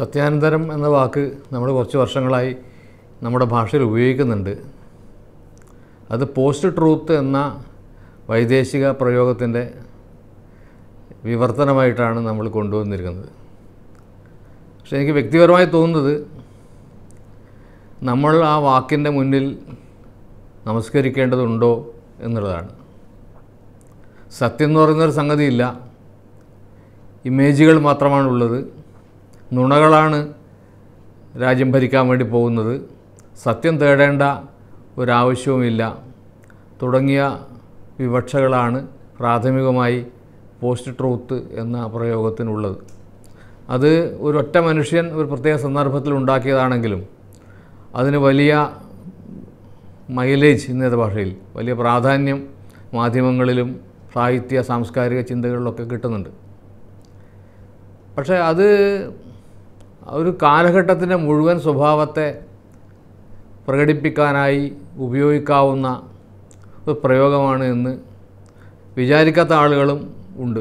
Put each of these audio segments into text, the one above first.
സത്യാനന്തരം എന്ന വാക്ക് നമ്മൾ കുറച്ച് വർഷങ്ങളായി നമ്മുടെ ഭാഷയിൽ ഉപയോഗിക്കുന്നുണ്ട് അത് പോസ്റ്റ് ട്രൂത്ത് എന്ന വൈദേശിക പ്രയോഗത്തിൻ്റെ വിവർത്തനമായിട്ടാണ് നമ്മൾ കൊണ്ടുവന്നിരിക്കുന്നത് പക്ഷേ എനിക്ക് വ്യക്തിപരമായി തോന്നുന്നത് നമ്മൾ ആ വാക്കിൻ്റെ മുന്നിൽ നമസ്കരിക്കേണ്ടതുണ്ടോ എന്നുള്ളതാണ് സത്യം എന്ന് പറയുന്നൊരു സംഗതിയില്ല ഇമേജുകൾ മാത്രമാണുള്ളത് നുണകളാണ് രാജ്യം ഭരിക്കാൻ വേണ്ടി പോകുന്നത് സത്യം തേടേണ്ട ഒരാവശ്യവുമില്ല തുടങ്ങിയ വിവക്ഷകളാണ് പ്രാഥമികമായി പോസ്റ്റ് ട്രൂത്ത് എന്ന പ്രയോഗത്തിനുള്ളത് അത് ഒരൊറ്റ മനുഷ്യൻ ഒരു പ്രത്യേക സന്ദർഭത്തിൽ ഉണ്ടാക്കിയതാണെങ്കിലും അതിന് വലിയ മൈലേജ് ഇന്നത്തെ ഭാഷയിൽ വലിയ പ്രാധാന്യം മാധ്യമങ്ങളിലും സാഹിത്യ സാംസ്കാരിക ചിന്തകളിലൊക്കെ കിട്ടുന്നുണ്ട് പക്ഷേ അത് ഒരു കാലഘട്ടത്തിൻ്റെ മുഴുവൻ സ്വഭാവത്തെ പ്രകടിപ്പിക്കാനായി ഉപയോഗിക്കാവുന്ന ഒരു പ്രയോഗമാണ് എന്ന് വിചാരിക്കാത്ത ആളുകളും ഉണ്ട്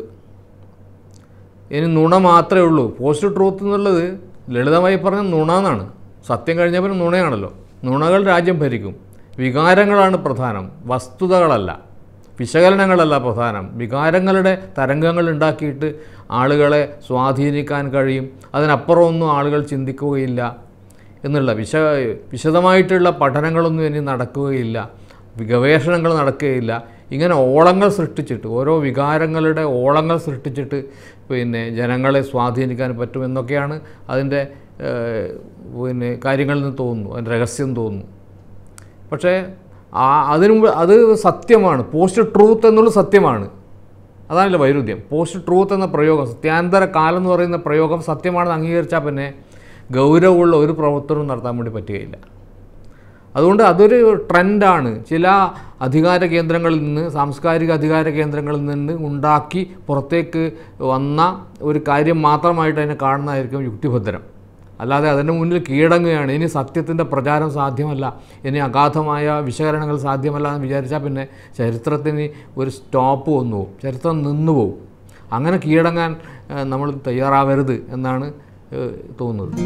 ഇനി നുണ മാത്രമേ ഉള്ളൂ പോസ്റ്റ് ട്രൂത്ത് എന്നുള്ളത് ലളിതമായി പറഞ്ഞ നുണ എന്നാണ് സത്യം കഴിഞ്ഞ പിന്നെ നുണയാണല്ലോ നുണകൾ രാജ്യം ഭരിക്കും വികാരങ്ങളാണ് പ്രധാനം വസ്തുതകളല്ല വിശകലനങ്ങളല്ല പ്രധാനം വികാരങ്ങളുടെ തരംഗങ്ങൾ ഉണ്ടാക്കിയിട്ട് ആളുകളെ സ്വാധീനിക്കാൻ കഴിയും അതിനപ്പുറമൊന്നും ആളുകൾ ചിന്തിക്കുകയില്ല എന്നുള്ള വിശ വിശദമായിട്ടുള്ള പഠനങ്ങളൊന്നും ഇനി നടക്കുകയില്ല ഗവേഷണങ്ങൾ നടക്കുകയില്ല ഇങ്ങനെ ഓളങ്ങൾ സൃഷ്ടിച്ചിട്ട് ഓരോ വികാരങ്ങളുടെ ഓളങ്ങൾ സൃഷ്ടിച്ചിട്ട് പിന്നെ ജനങ്ങളെ സ്വാധീനിക്കാൻ പറ്റുമെന്നൊക്കെയാണ് അതിൻ്റെ ഏഹ്, പിന്നെ കാര്യങ്ങളിൽ നിന്ന് തോന്നുന്നു അതിൻ്റെ രഹസ്യം തോന്നുന്നു പക്ഷേ ആ അതിനു മുമ്പ് അത് സത്യമാണ് പോസ്റ്റ് ട്രൂത്ത് എന്നുള്ളത് സത്യമാണ് അതാണല്ലോ വൈരുദ്ധ്യം പോസ്റ്റ് ട്രൂത്ത് എന്ന പ്രയോഗം സത്യാന്തര കാലം എന്ന് പറയുന്ന പ്രയോഗം സത്യമാണെന്ന് അംഗീകരിച്ചാൽ പിന്നെ ഗൗരവമുള്ള ഒരു പ്രവർത്തനവും നടത്താൻ വേണ്ടി പറ്റുകയില്ല അതുകൊണ്ട് അതൊരു ട്രെൻഡാണ് ചില അധികാര കേന്ദ്രങ്ങളിൽ നിന്ന് സാംസ്കാരിക അധികാര കേന്ദ്രങ്ങളിൽ നിന്ന് ഉണ്ടാക്കി പുറത്തേക്ക് വന്ന ഒരു കാര്യം മാത്രമായിട്ട് അതിനെ കാണുന്നതായിരിക്കും യുക്തിഭദ്രം അല്ലാതെ അതിന് മുന്നിൽ കീഴടങ്ങുകയാണ് ഇനി സത്യത്തിൻ്റെ പ്രചാരം സാധ്യമല്ല ഇനി അഗാധമായ വിശകലനങ്ങൾ സാധ്യമല്ല എന്ന് വിചാരിച്ചാൽ പിന്നെ ചരിത്രത്തിന് ഒരു സ്റ്റോപ്പ് വന്നു പോകും ചരിത്രം നിന്നു പോകും അങ്ങനെ കീഴടങ്ങാൻ ഏഹ്, നമ്മൾ തയ്യാറാവരുത് എന്നാണ് ഏഹ്, തോന്നുന്നത്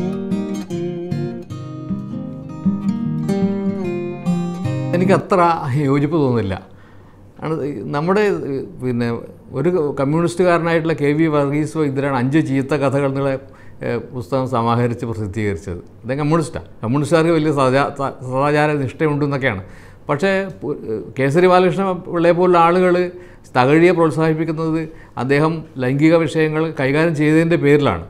എനിക്ക് അത്ര യോജിപ്പ് തോന്നുന്നില്ല ആണ് ഈ നമ്മുടെ ഈ പിന്നെ ഒരു കമ്മ്യൂണിസ്റ്റുകാരനായിട്ടുള്ള കെ വി വർഗീസ് വൈദ്യരാണ് അഞ്ച് ചീത്ത കഥകൾ എന്നുള്ള ഏഹ്, പുസ്തകം സമാഹരിച്ച് പ്രസിദ്ധീകരിച്ചത് അദ്ദേഹം കമ്മ്യൂണിസ്റ്റാണ് കമ്മ്യൂണിസ്റ്റുകാർക്ക് വലിയ സദാ സ- സദാചാര നിഷ്ഠയുണ്ടെന്നൊക്കെയാണ് പക്ഷേ പു- ഏഹ്, കേസരി ബാലകൃഷ്ണ പിള്ളയെ പോലുള്ള ആളുകൾ തകഴിയെ പ്രോത്സാഹിപ്പിക്കുന്നത് അദ്ദേഹം ലൈംഗിക വിഷയങ്ങൾ കൈകാര്യം ചെയ്തതിൻ്റെ പേരിലാണ്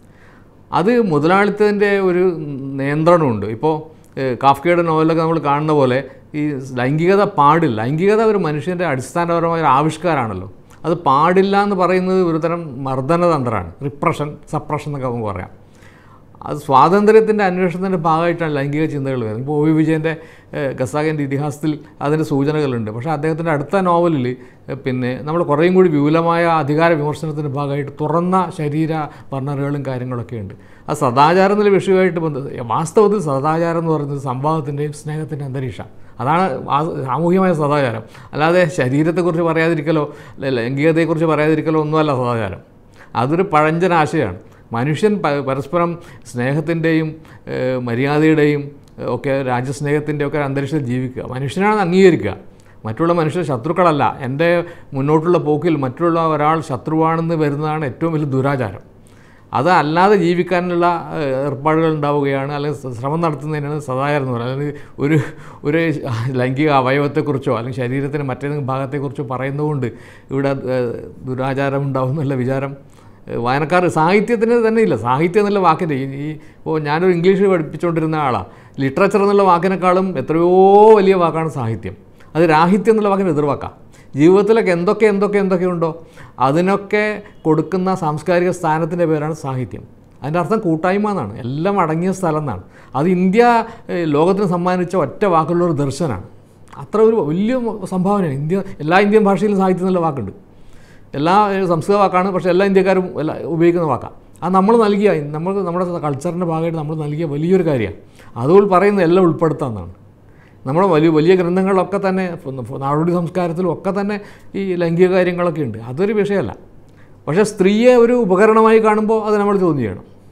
അത് മുതലാളിത്തത്തിൻ്റെ ഒരു നിയന്ത്രണമുണ്ട് ഇപ്പോൾ ഏഹ്, കാഫ്കയുടെ നോവലൊക്കെ നമ്മൾ കാണുന്ന പോലെ ഈ ലൈംഗികത പാടില്ല ലൈംഗികത ഒരു മനുഷ്യൻ്റെ അടിസ്ഥാനപരമായ ഒരു ആവിഷ്കാരമാണല്ലോ അത് പാടില്ല എന്ന് പറയുന്നത് ഒരുതരം മർദ്ദനതന്ത്രമാണ് റിപ്രഷൻ സപ്രഷൻ എന്നൊക്കെ നമുക്ക് പറയാം അത് സ്വാതന്ത്ര്യത്തിൻ്റെ അന്വേഷണത്തിൻ്റെ ഭാഗമായിട്ടാണ് ലൈംഗിക ചിന്തകൾ വരുന്നത് ഇപ്പോൾ ഒ വി വിജയൻ്റെ ഖസാഖിൻ്റെ ഇതിഹാസത്തിൽ അതിൻ്റെ സൂചനകളുണ്ട് പക്ഷേ അദ്ദേഹത്തിൻ്റെ അടുത്ത നോവലിൽ ഏഹ്, പിന്നെ നമ്മൾ കുറേയും കൂടി വിപുലമായ അധികാര വിമർശനത്തിൻ്റെ ഭാഗമായിട്ട് തുറന്ന ശരീര വർണ്ണനകളും കാര്യങ്ങളൊക്കെ ഉണ്ട് അത് സദാചാരം എന്നുള്ള വിഷയമായിട്ട് ബന്ധ വാസ്തവത്തിൽ സദാചാരം എന്ന് പറയുന്നത് സംവാദത്തിൻ്റെയും സ്നേഹത്തിൻ്റെ അന്തരീക്ഷം അതാണ് ആ- സാമൂഹികമായ സദാചാരം അല്ലാതെ ശരീരത്തെക്കുറിച്ച് പറയാതിരിക്കലോ അല്ലെ ലൈംഗികതയെക്കുറിച്ച് പറയാതിരിക്കലോ ഒന്നുമല്ല സദാചാരം അതൊരു പഴഞ്ചൻ ആശയമാണ് മനുഷ്യൻ പ- പരസ്പരം സ്നേഹത്തിൻ്റെയും ഏഹ്, മര്യാദയുടെയും ഏഹ്, ഒക്കെ രാജ്യസ്നേഹത്തിൻ്റെ ഒക്കെ ഒരു അന്തരീക്ഷത്തിൽ ജീവിക്കുക മനുഷ്യനാണെന്ന് അംഗീകരിക്കുക മറ്റുള്ള മനുഷ്യർ ശത്രുക്കളല്ല എൻ്റെ മുന്നോട്ടുള്ള പോക്കിൽ മറ്റുള്ള ഒരാൾ ശത്രുവാണെന്ന് വരുന്നതാണ് ഏറ്റവും വലിയ ദുരാചാരം അത് അല്ലാതെ ജീവിക്കാനുള്ള ഏഹ്, ഏർപ്പാടുകൾ ഉണ്ടാവുകയാണ് അല്ലെങ്കിൽ സ- ശ്രമം നടത്തുന്നതിനാണ് സദാചാരം എന്ന് പറയുന്നത് അല്ലെങ്കിൽ ഒരു ഒരു ലൈംഗിക അവയവത്തെക്കുറിച്ചോ അല്ലെങ്കിൽ ശരീരത്തിൻ്റെ മറ്റേതെങ്കിലും ഭാഗത്തെക്കുറിച്ചോ പറയുന്നതുകൊണ്ട് ഇവിടെ ഏഹ്, ദുരാചാരം ഉണ്ടാവും എന്നുള്ള വിചാരം ഏഹ്, വായനക്കാർ സാഹിത്യത്തിന് തന്നെ ഇല്ല സാഹിത്യം എന്നുള്ള വാക്കിൻ്റെ ഈ ഈ ഇപ്പോൾ ഞാനൊരു ഇംഗ്ലീഷ് പഠിപ്പിച്ചുകൊണ്ടിരുന്ന ആളാണ് ലിറ്ററേച്ചർ എന്നുള്ള വാക്കിനേക്കാളും എത്രയോ വലിയ വാക്കാണ് സാഹിത്യം അത് രാഹിത്യം എന്നുള്ള വാക്കിന് എതിർവാക്കാം ജീവിതത്തിലൊക്കെ എന്തൊക്കെ എന്തൊക്കെ എന്തൊക്കെ ഉണ്ടോ അതിനൊക്കെ കൊടുക്കുന്ന സാംസ്കാരിക സ്ഥാനത്തിൻ്റെ പേരാണ് സാഹിത്യം അതിൻ്റെ അർത്ഥം കൂട്ടായ്മ എന്നാണ് എല്ലാം അടങ്ങിയ സ്ഥലം എന്നാണ് അത് ഇന്ത്യ ഏഹ്, ലോകത്തിന് സമ്മാനിച്ച ഒറ്റ വാക്കുള്ള ഒരു ദർശനമാണ് അത്ര ഒരു വലിയ സംഭാവനയാണ് ഇന്ത്യ എല്ലാ ഇന്ത്യൻ ഭാഷയിലും സാഹിത്യം എന്നുള്ള വാക്കുണ്ട് എല്ലാ ഏഹ്, സംസ്കൃത വാക്കാണ് പക്ഷേ എല്ലാ ഇന്ത്യക്കാരും എല്ലാ ഉപയോഗിക്കുന്ന വാക്കാണ് അത് നമ്മൾ നൽകിയ നമ്മൾ നമ്മുടെ കൾച്ചറിൻ്റെ ഭാഗമായിട്ട് നമ്മൾ നൽകിയ വലിയൊരു കാര്യമാണ് അതുകൊണ്ട് പറയുന്നത് എല്ലാം ഉൾപ്പെടുത്താമെന്നാണ് നമ്മുടെ വലിയ വലിയ ഗ്രന്ഥങ്ങളിലൊക്കെ തന്നെ ഫ- നാടോടി സംസ്കാരത്തിലും ഒക്കെ തന്നെ ഈ ലൈംഗിക കാര്യങ്ങളൊക്കെ ഉണ്ട് അതൊരു വിഷയമല്ല പക്ഷേ സ്ത്രീയെ ഒരു ഉപകരണമായി കാണുമ്പോൾ അത് നമ്മൾ ചോദ്യം ചെയ്യണം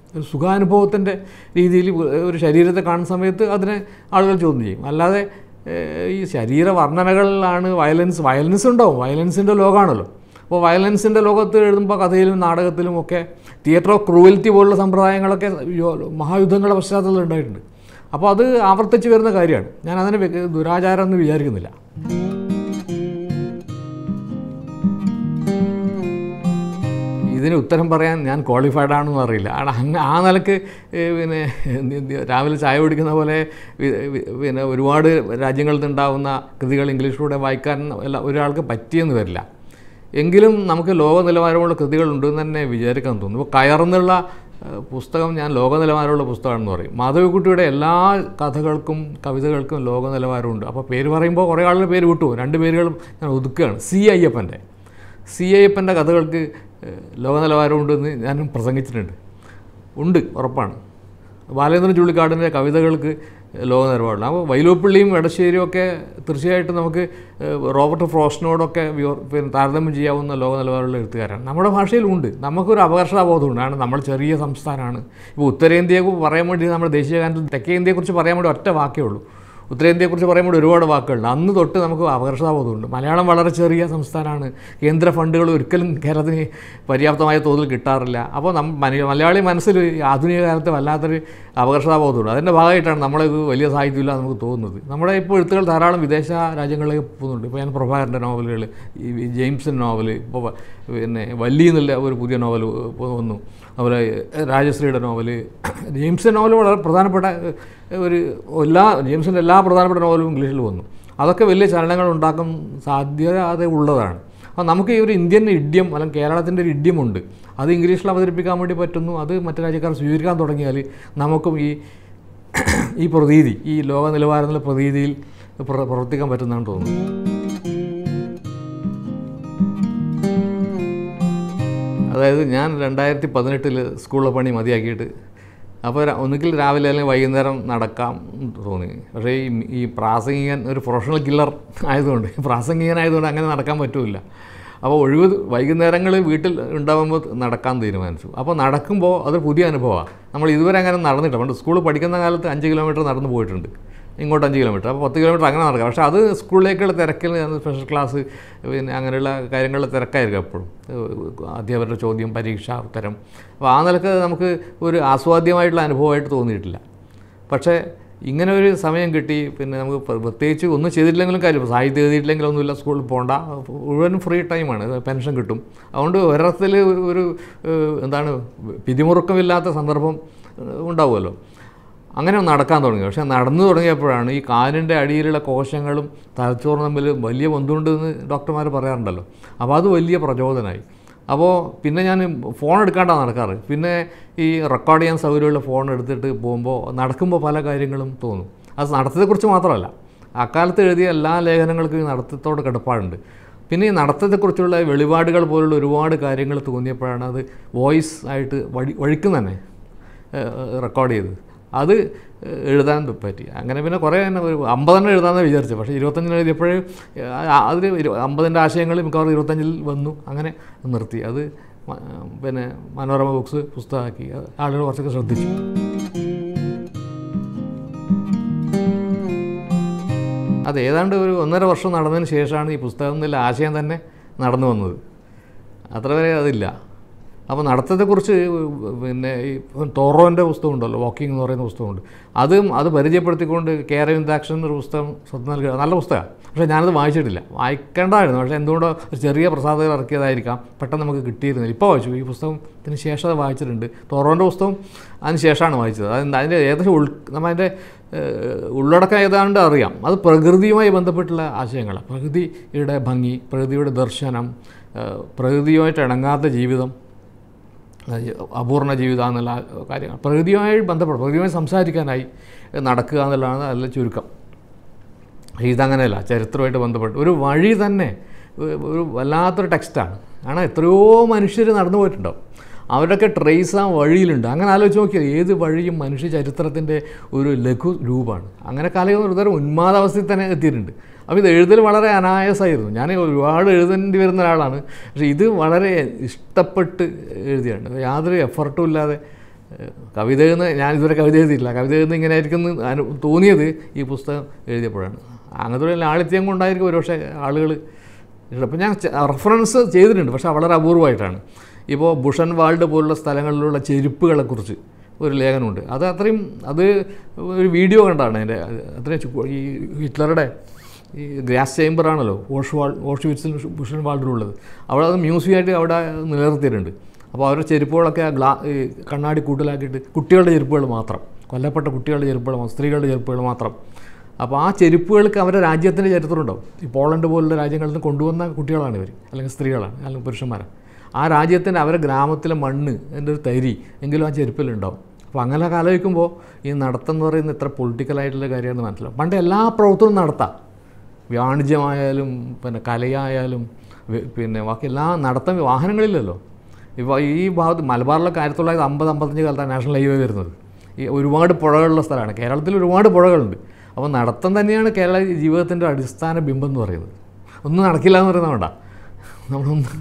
ഒരു സുഖാനുഭവത്തിൻ്റെ രീതിയിൽ ഒരു ശരീരത്തെ കാണുന്ന സമയത്ത് അതിനെ ആളുകൾ ചോദ്യം ചെയ്യും അല്ലാതെ ഏഹ്, ഈ ശരീര വർണ്ണനകളിലാണ് വയലൻസ് വയലൻസ് ഉണ്ടാവും വയലൻസിൻ്റെ ലോകമാണല്ലോ അപ്പോൾ വയലൻസിൻ്റെ ലോകത്ത് എഴുതുമ്പോൾ കഥയിലും നാടകത്തിലും ഒക്കെ തിയേറ്റർ ഓഫ് ക്രൂവൽറ്റി പോലുള്ള സമ്പ്രദായങ്ങളൊക്കെ യോ- മഹായുദ്ധങ്ങളുടെ പശ്ചാത്തലത്തിൽ ഉണ്ടായിട്ടുണ്ട് അപ്പോൾ അത് ആവർത്തിച്ച് വരുന്ന കാര്യമാണ് ഞാൻ അതിനെ വ്യ- ദുരാചാരം എന്ന് വിചാരിക്കുന്നില്ല ഇതിന് ഉത്തരം പറയാൻ ഞാൻ ക്വാളിഫൈഡ് ആണെന്ന് അറിയില്ല കാരണം അങ്ങ് ആ നിലക്ക് ഏ, പിന്നെ എന്ത് എന്ത് രാവിലെ ചായ കുടിക്കുന്ന പോലെ വി- വി- പിന്നെ ഒരുപാട് രാജ്യങ്ങളിൽ നിന്നുണ്ടാവുന്ന കൃതികൾ ഇംഗ്ലീഷിലൂടെ വായിക്കാൻ എല്ലാ ഒരാൾക്ക് പറ്റിയെന്ന് വരില്ല എങ്കിലും നമുക്ക് ലോക നിലവാരമുള്ള കൃതികളുണ്ടെന്ന് തന്നെ വിചാരിക്കാൻ തോന്നുന്നു ഇപ്പോൾ കയർന്നുള്ള ഏഹ്, പുസ്തകം ഞാൻ ലോക നിലവാരമുള്ള പുസ്തകമാണെന്ന് പറയും മാധവിക്കുട്ടിയുടെ എല്ലാ കഥകൾക്കും കവിതകൾക്കും ലോക നിലവാരമുണ്ട് അപ്പോൾ പേര് പറയുമ്പോൾ കുറേ ആളുടെ പേര് വിട്ടു രണ്ട് പേരുകളും ഞാൻ ഒതുക്കുകയാണ് സി അയ്യപ്പൻ്റെ സി അയ്യപ്പൻ്റെ കഥകൾക്ക് ഏഹ്, ലോക നിലവാരമുണ്ടെന്ന് ഞാനും പ്രസംഗിച്ചിട്ടുണ്ട് ഉണ്ട് ഉറപ്പാണ് ബാലേന്ദ്രൻ ചുള്ളിക്കാടിൻ്റെ കവിതകൾക്ക് ലോക നിലവാരമുണ്ട് അപ്പോൾ വൈലോപ്പിള്ളിയും എടശ്ശേരിയും ഒക്കെ തീർച്ചയായിട്ടും നമുക്ക് ഏഹ്, റോബർട്ട് ഫ്രോസ്റ്റിനോടൊക്കെ വിയോ- പിന്നെ താരതമ്യം ചെയ്യാവുന്ന ലോക നിലവാരമുള്ള എഴുത്തുകാരാണ് നമ്മുടെ ഭാഷയിലുണ്ട് നമുക്കൊരു അപകർഷതാബോധമുണ്ട് കാരണം നമ്മൾ ചെറിയ സംസ്ഥാനമാണ് ഇപ്പോൾ ഉത്തരേന്ത്യയെ പറയാൻ വേണ്ടി നമ്മുടെ ദേശീയ ഗാനത്തിൽ തെക്കേ ഇന്ത്യയെക്കുറിച്ച് പറയാൻ വേണ്ടി ഒറ്റ വാക്കേ ഉള്ളൂ ഉത്തരേന്ത്യയെക്കുറിച്ച് പറയുമ്പോൾ ഒരുപാട് വാക്കുകളുണ്ട് അന്ന് തൊട്ട് നമുക്ക് അപകർഷതാബോധമുണ്ട് മലയാളം വളരെ ചെറിയ സംസ്ഥാനമാണ് കേന്ദ്ര ഫണ്ടുകൾ ഒരിക്കലും കേരളത്തിന് പര്യാപ്തമായ തോതിൽ കിട്ടാറില്ല അപ്പോൾ നം മന- മലയാളി മനസ്സിൽ ഈ ആധുനിക കാലത്ത് വല്ലാത്തൊരു അപകർഷതാബോധമുണ്ട് അതിൻ്റെ ഭാഗമായിട്ടാണ് നമ്മളെ ഇത് വലിയ സാഹിത്യമില്ല നമുക്ക് തോന്നുന്നത് നമ്മുടെ ഇപ്പോൾ എഴുത്തുകൾ ധാരാളം വിദേശ രാജ്യങ്ങളിലേക്ക് പോകുന്നുണ്ട് ഇപ്പോൾ ഞാൻ പ്രഭാകരൻ്റെ നോവലുകൾ ഈ ജെയിംസൺ നോവൽ ഇപ്പോൾ വ- പിന്നെ വല്ലി എന്നുള്ള ഒരു പുതിയ നോവൽ വന്നു അതുപോലെ രാജശ്രീയുടെ നോവൽ ജെയിംസൺ നോവൽ വളരെ പ്രധാനപ്പെട്ട ഏഹ്, ഒരു എല്ലാ ജെയിംസിൻ്റെ എല്ലാ പ്രധാനപ്പെട്ട നോവലും ഇംഗ്ലീഷിൽ വന്നു അതൊക്കെ വലിയ ചലനങ്ങൾ ഉണ്ടാക്കും സാധ്യത ഉള്ളതാണ് അപ്പോൾ നമുക്ക് ഈ ഒരു ഇന്ത്യൻ ഇഡ്യം അല്ലെങ്കിൽ കേരളത്തിൻ്റെ ഒരു ഇഡ്യമുണ്ട് അത് ഇംഗ്ലീഷിൽ അവതരിപ്പിക്കാൻ വേണ്ടി പറ്റുന്നു അത് മറ്റു രാജ്യക്കാർ സ്വീകരിക്കാൻ തുടങ്ങിയാൽ നമുക്കും ഈ ഈ പ്രതീതി ഈ ലോക നിലവാരത്തിലുള്ള പ്രതീതിയിൽ പ്ര- പ്രവർത്തിക്കാൻ പറ്റുന്നതാണ് തോന്നുന്നു അതായത് ഞാൻ രണ്ടായിരത്തി പതിനെട്ടിൽ സ്കൂളിലെ പണി മതിയാക്കിയിട്ട് അപ്പോൾ ര- ഒന്നുകിൽ രാവിലെ അല്ലെങ്കിൽ വൈകുന്നേരം നടക്കാം എന്ന് തോന്നി പക്ഷേ ഈ ഈ പ്രാസംഗികൻ ഒരു പ്രൊഫഷണൽ കില്ലർ ആയതുകൊണ്ട് പ്രാസംഗികനായതുകൊണ്ട് അങ്ങനെ നടക്കാൻ പറ്റില്ല അപ്പോൾ ഒഴിവ് വൈകുന്നേരങ്ങളിൽ വീട്ടിൽ ഉണ്ടാകുമ്പോൾ നടക്കാൻ തീരുമാനിച്ചു അപ്പോൾ നടക്കുമ്പോൾ അത് പുതിയ അനുഭവമാണ് നമ്മൾ ഇതുവരെ അങ്ങനെ നടന്നിട്ടില്ല പണ്ട് സ്കൂളിൽ പഠിക്കുന്ന കാലത്ത് അഞ്ച് കിലോമീറ്റർ നടന്നു പോയിട്ടുണ്ട് ഇങ്ങോട്ട് അഞ്ച് കിലോമീറ്റർ അപ്പോൾ പത്ത് കിലോമീറ്റർ അങ്ങനെ നടക്കാം പക്ഷേ അത് സ്കൂളിലേക്കുള്ള തിരക്കിൽ സ്പെഷ്യൽ ക്ലാസ് പിന്നെ അങ്ങനെയുള്ള കാര്യങ്ങളിൽ തിരക്കായിരിക്കും എപ്പോഴും അധ്യാപകരുടെ ചോദ്യം പരീക്ഷ ഉത്തരം അപ്പോൾ ആ നിലക്ക് നമുക്ക് ഒരു ആസ്വാദ്യമായിട്ടുള്ള അനുഭവമായിട്ട് തോന്നിയിട്ടില്ല പക്ഷേ ഇങ്ങനെ ഒരു സമയം കിട്ടി പിന്നെ നമുക്ക് പ്ര- പ്രത്യേകിച്ച് ഒന്നും ചെയ്തിട്ടില്ലെങ്കിലും കാര്യം ഇപ്പം സാഹിത്യം എഴുതിയിട്ടില്ലെങ്കിലും ഒന്നുമില്ല സ്കൂളിൽ പോകണ്ട മുഴുവനും ഫ്രീ ടൈമാണ് പെൻഷൻ കിട്ടും അതുകൊണ്ട് ഒരിടത്തിൽ ഒരു ഏഹ്, എന്താണ് പിരിമുറുക്കമില്ലാത്ത സന്ദർഭം ഏഹ്, ഉണ്ടാവുമല്ലോ അങ്ങനെ നടക്കാൻ തുടങ്ങി പക്ഷേ നടന്നു തുടങ്ങിയപ്പോഴാണ് ഈ കാലിൻ്റെ അടിയിലുള്ള കോശങ്ങളും തലച്ചോറും തമ്മിൽ വലിയ ബന്ധമുണ്ടെന്ന് ഡോക്ടർമാർ പറയാറുണ്ടല്ലോ അപ്പോൾ അത് വലിയ പ്രചോദനമായി അപ്പോൾ പിന്നെ ഞാൻ ഫോൺ എടുക്കാണ്ടാണ് നടക്കാറ് പിന്നെ ഈ റെക്കോർഡ് ചെയ്യാൻ സൗകര്യമുള്ള ഫോൺ എടുത്തിട്ട് പോകുമ്പോൾ നടക്കുമ്പോൾ പല കാര്യങ്ങളും തോന്നും അത് നടത്തത്തെക്കുറിച്ച് മാത്രമല്ല അക്കാലത്ത് എഴുതിയ എല്ലാ ലേഖനങ്ങൾക്കും ഈ നടത്തത്തോട് കിടപ്പാടുണ്ട് പിന്നെ ഈ നടത്തത്തെക്കുറിച്ചുള്ള വെളിപാടുകൾ പോലുള്ള ഒരുപാട് കാര്യങ്ങൾ തോന്നിയപ്പോഴാണ് അത് വോയിസ് ആയിട്ട് വഴി വഴിക്കും തന്നെ റെക്കോർഡ് ചെയ്തത് അത് എഴുതാൻ പറ്റി അങ്ങനെ പിന്നെ കുറേ തന്നെ ഒരു അമ്പതെണ്ണം എഴുതാമെന്ന് വിചാരിച്ചു പക്ഷേ ഇരുപത്തഞ്ചിന് എഴുതിയപ്പോഴേ അതിൽ അമ്പതിൻ്റെ ആശയങ്ങൾ മിക്കവാറും ഇരുപത്തഞ്ചിൽ വന്നു അങ്ങനെ നിർത്തി അത് മ- പിന്നെ മനോരമ ബുക്സ് പുസ്തകമാക്കി അത് ആളുകൾ കുറച്ചൊക്കെ ശ്രദ്ധിച്ചു അത് ഏതാണ്ട് ഒരു ഒന്നര വർഷം നടന്നതിന് ശേഷമാണ് ഈ പുസ്തകം എന്നുള്ള ആശയം തന്നെ നടന്നു വന്നത് അത്ര വരെ അതില്ല അപ്പോൾ നടത്തത്തെക്കുറിച്ച് പിന്നെ ഈ തോറോൻ്റെ പുസ്തകം ഉണ്ടല്ലോ വാക്കിംഗ് എന്ന് പറയുന്ന പുസ്തകമുണ്ട് അതും അത് പരിചയപ്പെടുത്തിക്കൊണ്ട് കെ അരവിന്ദാക്ഷൻ എന്നൊരു പുസ്തകം ശ്രദ്ധ നൽകുക നല്ല പുസ്തകമാണ് പക്ഷേ ഞാനത് വായിച്ചിട്ടില്ല വായിക്കേണ്ടായിരുന്നു പക്ഷേ എന്തുകൊണ്ടോ ഒരു ചെറിയ പ്രസാദകർ ഇറക്കിയതായിരിക്കാം പെട്ടെന്ന് നമുക്ക് കിട്ടിയിരുന്നില്ല ഇപ്പോൾ വായിച്ചു ഈ പുസ്തകത്തിന് ശേഷം അത് വായിച്ചിട്ടുണ്ട് തോറോൻ്റെ പുസ്തകം അതിന് ശേഷമാണ് വായിച്ചത് അത് അതിൻ്റെ ഏകദേശം ഉൾ നമ്മളതിൻ്റെ ഉള്ളടക്കം ഏതാണ്ട് അറിയാം അത് പ്രകൃതിയുമായി ബന്ധപ്പെട്ടുള്ള ആശയങ്ങളാണ് പ്രകൃതിയുടെ ഭംഗി പ്രകൃതിയുടെ ദർശനം ഏഹ് പ്രകൃതിയുമായിട്ട് ഇണങ്ങാത്ത ജീവിതം ഏഹ് അപൂർണ ജീവിതം എന്നുള്ള കാര്യങ്ങൾ പ്രകൃതിയുമായി ബന്ധപ്പെട്ട് പ്രകൃതിയുമായി സംസാരിക്കാനായി നടക്കുക എന്നുള്ളതാണ് അതിലെ ചുരുക്കം പക്ഷേ ഇതങ്ങനെയല്ല ചരിത്രമായിട്ട് ബന്ധപ്പെട്ട് ഒരു വഴി തന്നെ ഒരു ഒരു വല്ലാത്തൊരു ടെക്സ്റ്റാണ് കാരണം എത്രയോ മനുഷ്യർ നടന്നു പോയിട്ടുണ്ടാവും അവരുടെയൊക്കെ ട്രേസ് ആ വഴിയിലുണ്ട് അങ്ങനെ ആലോചിച്ച് നോക്കിയാൽ ഏത് വഴിയും മനുഷ്യ ചരിത്രത്തിൻ്റെ ഒരു ലഘു രൂപമാണ് അങ്ങനെ കാലം ഒരു തരം ഉന്മാദാവസ്ഥയിൽ തന്നെ എത്തിയിട്ടുണ്ട് അപ്പോൾ ഇത് എഴുതൽ വളരെ അനായാസമായിരുന്നു ഞാൻ ഒരുപാട് എഴുതേണ്ടി വരുന്ന ഒരാളാണ് പക്ഷേ ഇത് വളരെ ഇഷ്ടപ്പെട്ട് എഴുതിയാണ് യാതൊരു എഫർട്ടും ഇല്ലാതെ ഏഹ് കവിത എന്ന് ഞാൻ ഇതുവരെ കവിത എഴുതിയിട്ടില്ല കവിത എന്ന് ഇങ്ങനെ ആയിരിക്കും എന്ന് അനു തോന്നിയത് ഈ പുസ്തകം എഴുതിയപ്പോഴാണ് അങ്ങനത്തെ ഒരു ലാളിത്യം കൊണ്ടായിരിക്കും ഒരുപക്ഷെ ആളുകൾ അപ്പോൾ ഞാൻ റെഫറൻസ് ചെയ്തിട്ടുണ്ട് പക്ഷേ വളരെ അപൂർവമായിട്ടാണ് ഇപ്പോൾ ബുഷൻ വാൾഡ് പോലുള്ള സ്ഥലങ്ങളിലുള്ള ചെരുപ്പുകളെക്കുറിച്ച് ഒരു ലേഖനമുണ്ട് അത് അത്രയും അത് ഒരു വീഡിയോ കണ്ടാണ് അതിൻ്റെ അത്രയും ചു- ഈ ഹിറ്റ്ലറുടെ ഈ ഗ്യാസ് ചേമ്പറാണല്ലോ ഓഷ് വാൾ ഓഷ് വിറ്റ്സിൽ ബുഷൻ വാൾഡിലുള്ളത് അവിടെ അത് മ്യൂസിയമായിട്ട് അവിടെ നിലനിർത്തിയിട്ടുണ്ട് അപ്പോൾ അവരുടെ ചെരുപ്പുകളൊക്കെ ആ ഗ്ലാ ഈ കണ്ണാടി കൂട്ടിലാക്കിയിട്ട് കുട്ടികളുടെ ചെരുപ്പുകൾ മാത്രം കൊല്ലപ്പെട്ട കുട്ടികളുടെ ചെരുപ്പുകൾ മാത്രം സ്ത്രീകളുടെ ചെരുപ്പുകൾ മാത്രം അപ്പോൾ ആ ചെരുപ്പുകൾക്ക് അവരുടെ രാജ്യത്തിൻ്റെ ചരിത്രമുണ്ടാവും ഈ പോളണ്ട് പോലുള്ള രാജ്യങ്ങളിൽ നിന്ന് കൊണ്ടുവന്ന കുട്ടികളാണ് ഇവർ അല്ലെങ്കിൽ സ്ത്രീകളാണ് അല്ലെങ്കിൽ പുരുഷന്മാരാണ് ആ രാജ്യത്തിൻ്റെ അവരുടെ ഗ്രാമത്തിലെ മണ്ണ് എൻ്റെ ഒരു തരി എങ്കിലും ആ ചെരുപ്പിലുണ്ടാവും അപ്പോൾ അങ്ങനെ ആലോചിക്കുമ്പോൾ ഈ നടത്തം എന്ന് പറയുന്നത് ഇത്ര പൊളിറ്റിക്കലായിട്ടുള്ള കാര്യമാണെന്ന് മനസ്സിലാവും പണ്ട് എല്ലാ പ്രവർത്തനവും നടത്താം വാണിജ്യമായാലും പിന്നെ കലയായാലും വെ- പിന്നെ ബാക്കി എല്ലാ നടത്തം വാഹനങ്ങളില്ലല്ലോ ഇപ്പോൾ ഈ ഭാഗത്ത് മലബാറിലൊക്കെ ആയിരത്തി തൊള്ളായിരത്തി അമ്പത് അമ്പത്തഞ്ച് കാലത്താണ് നാഷണൽ ഹൈവേ വരുന്നത് ഈ ഒരുപാട് പുഴകളുള്ള സ്ഥലമാണ് കേരളത്തിൽ ഒരുപാട് പുഴകളുണ്ട് അപ്പോൾ നടത്തം തന്നെയാണ് കേരള ജീവിതത്തിൻ്റെ അടിസ്ഥാന ബിംബം എന്ന് പറയുന്നത് ഒന്നും നടക്കില്ല എന്ന് പറയുന്നത് വേണ്ട നമ്മളൊന്ന്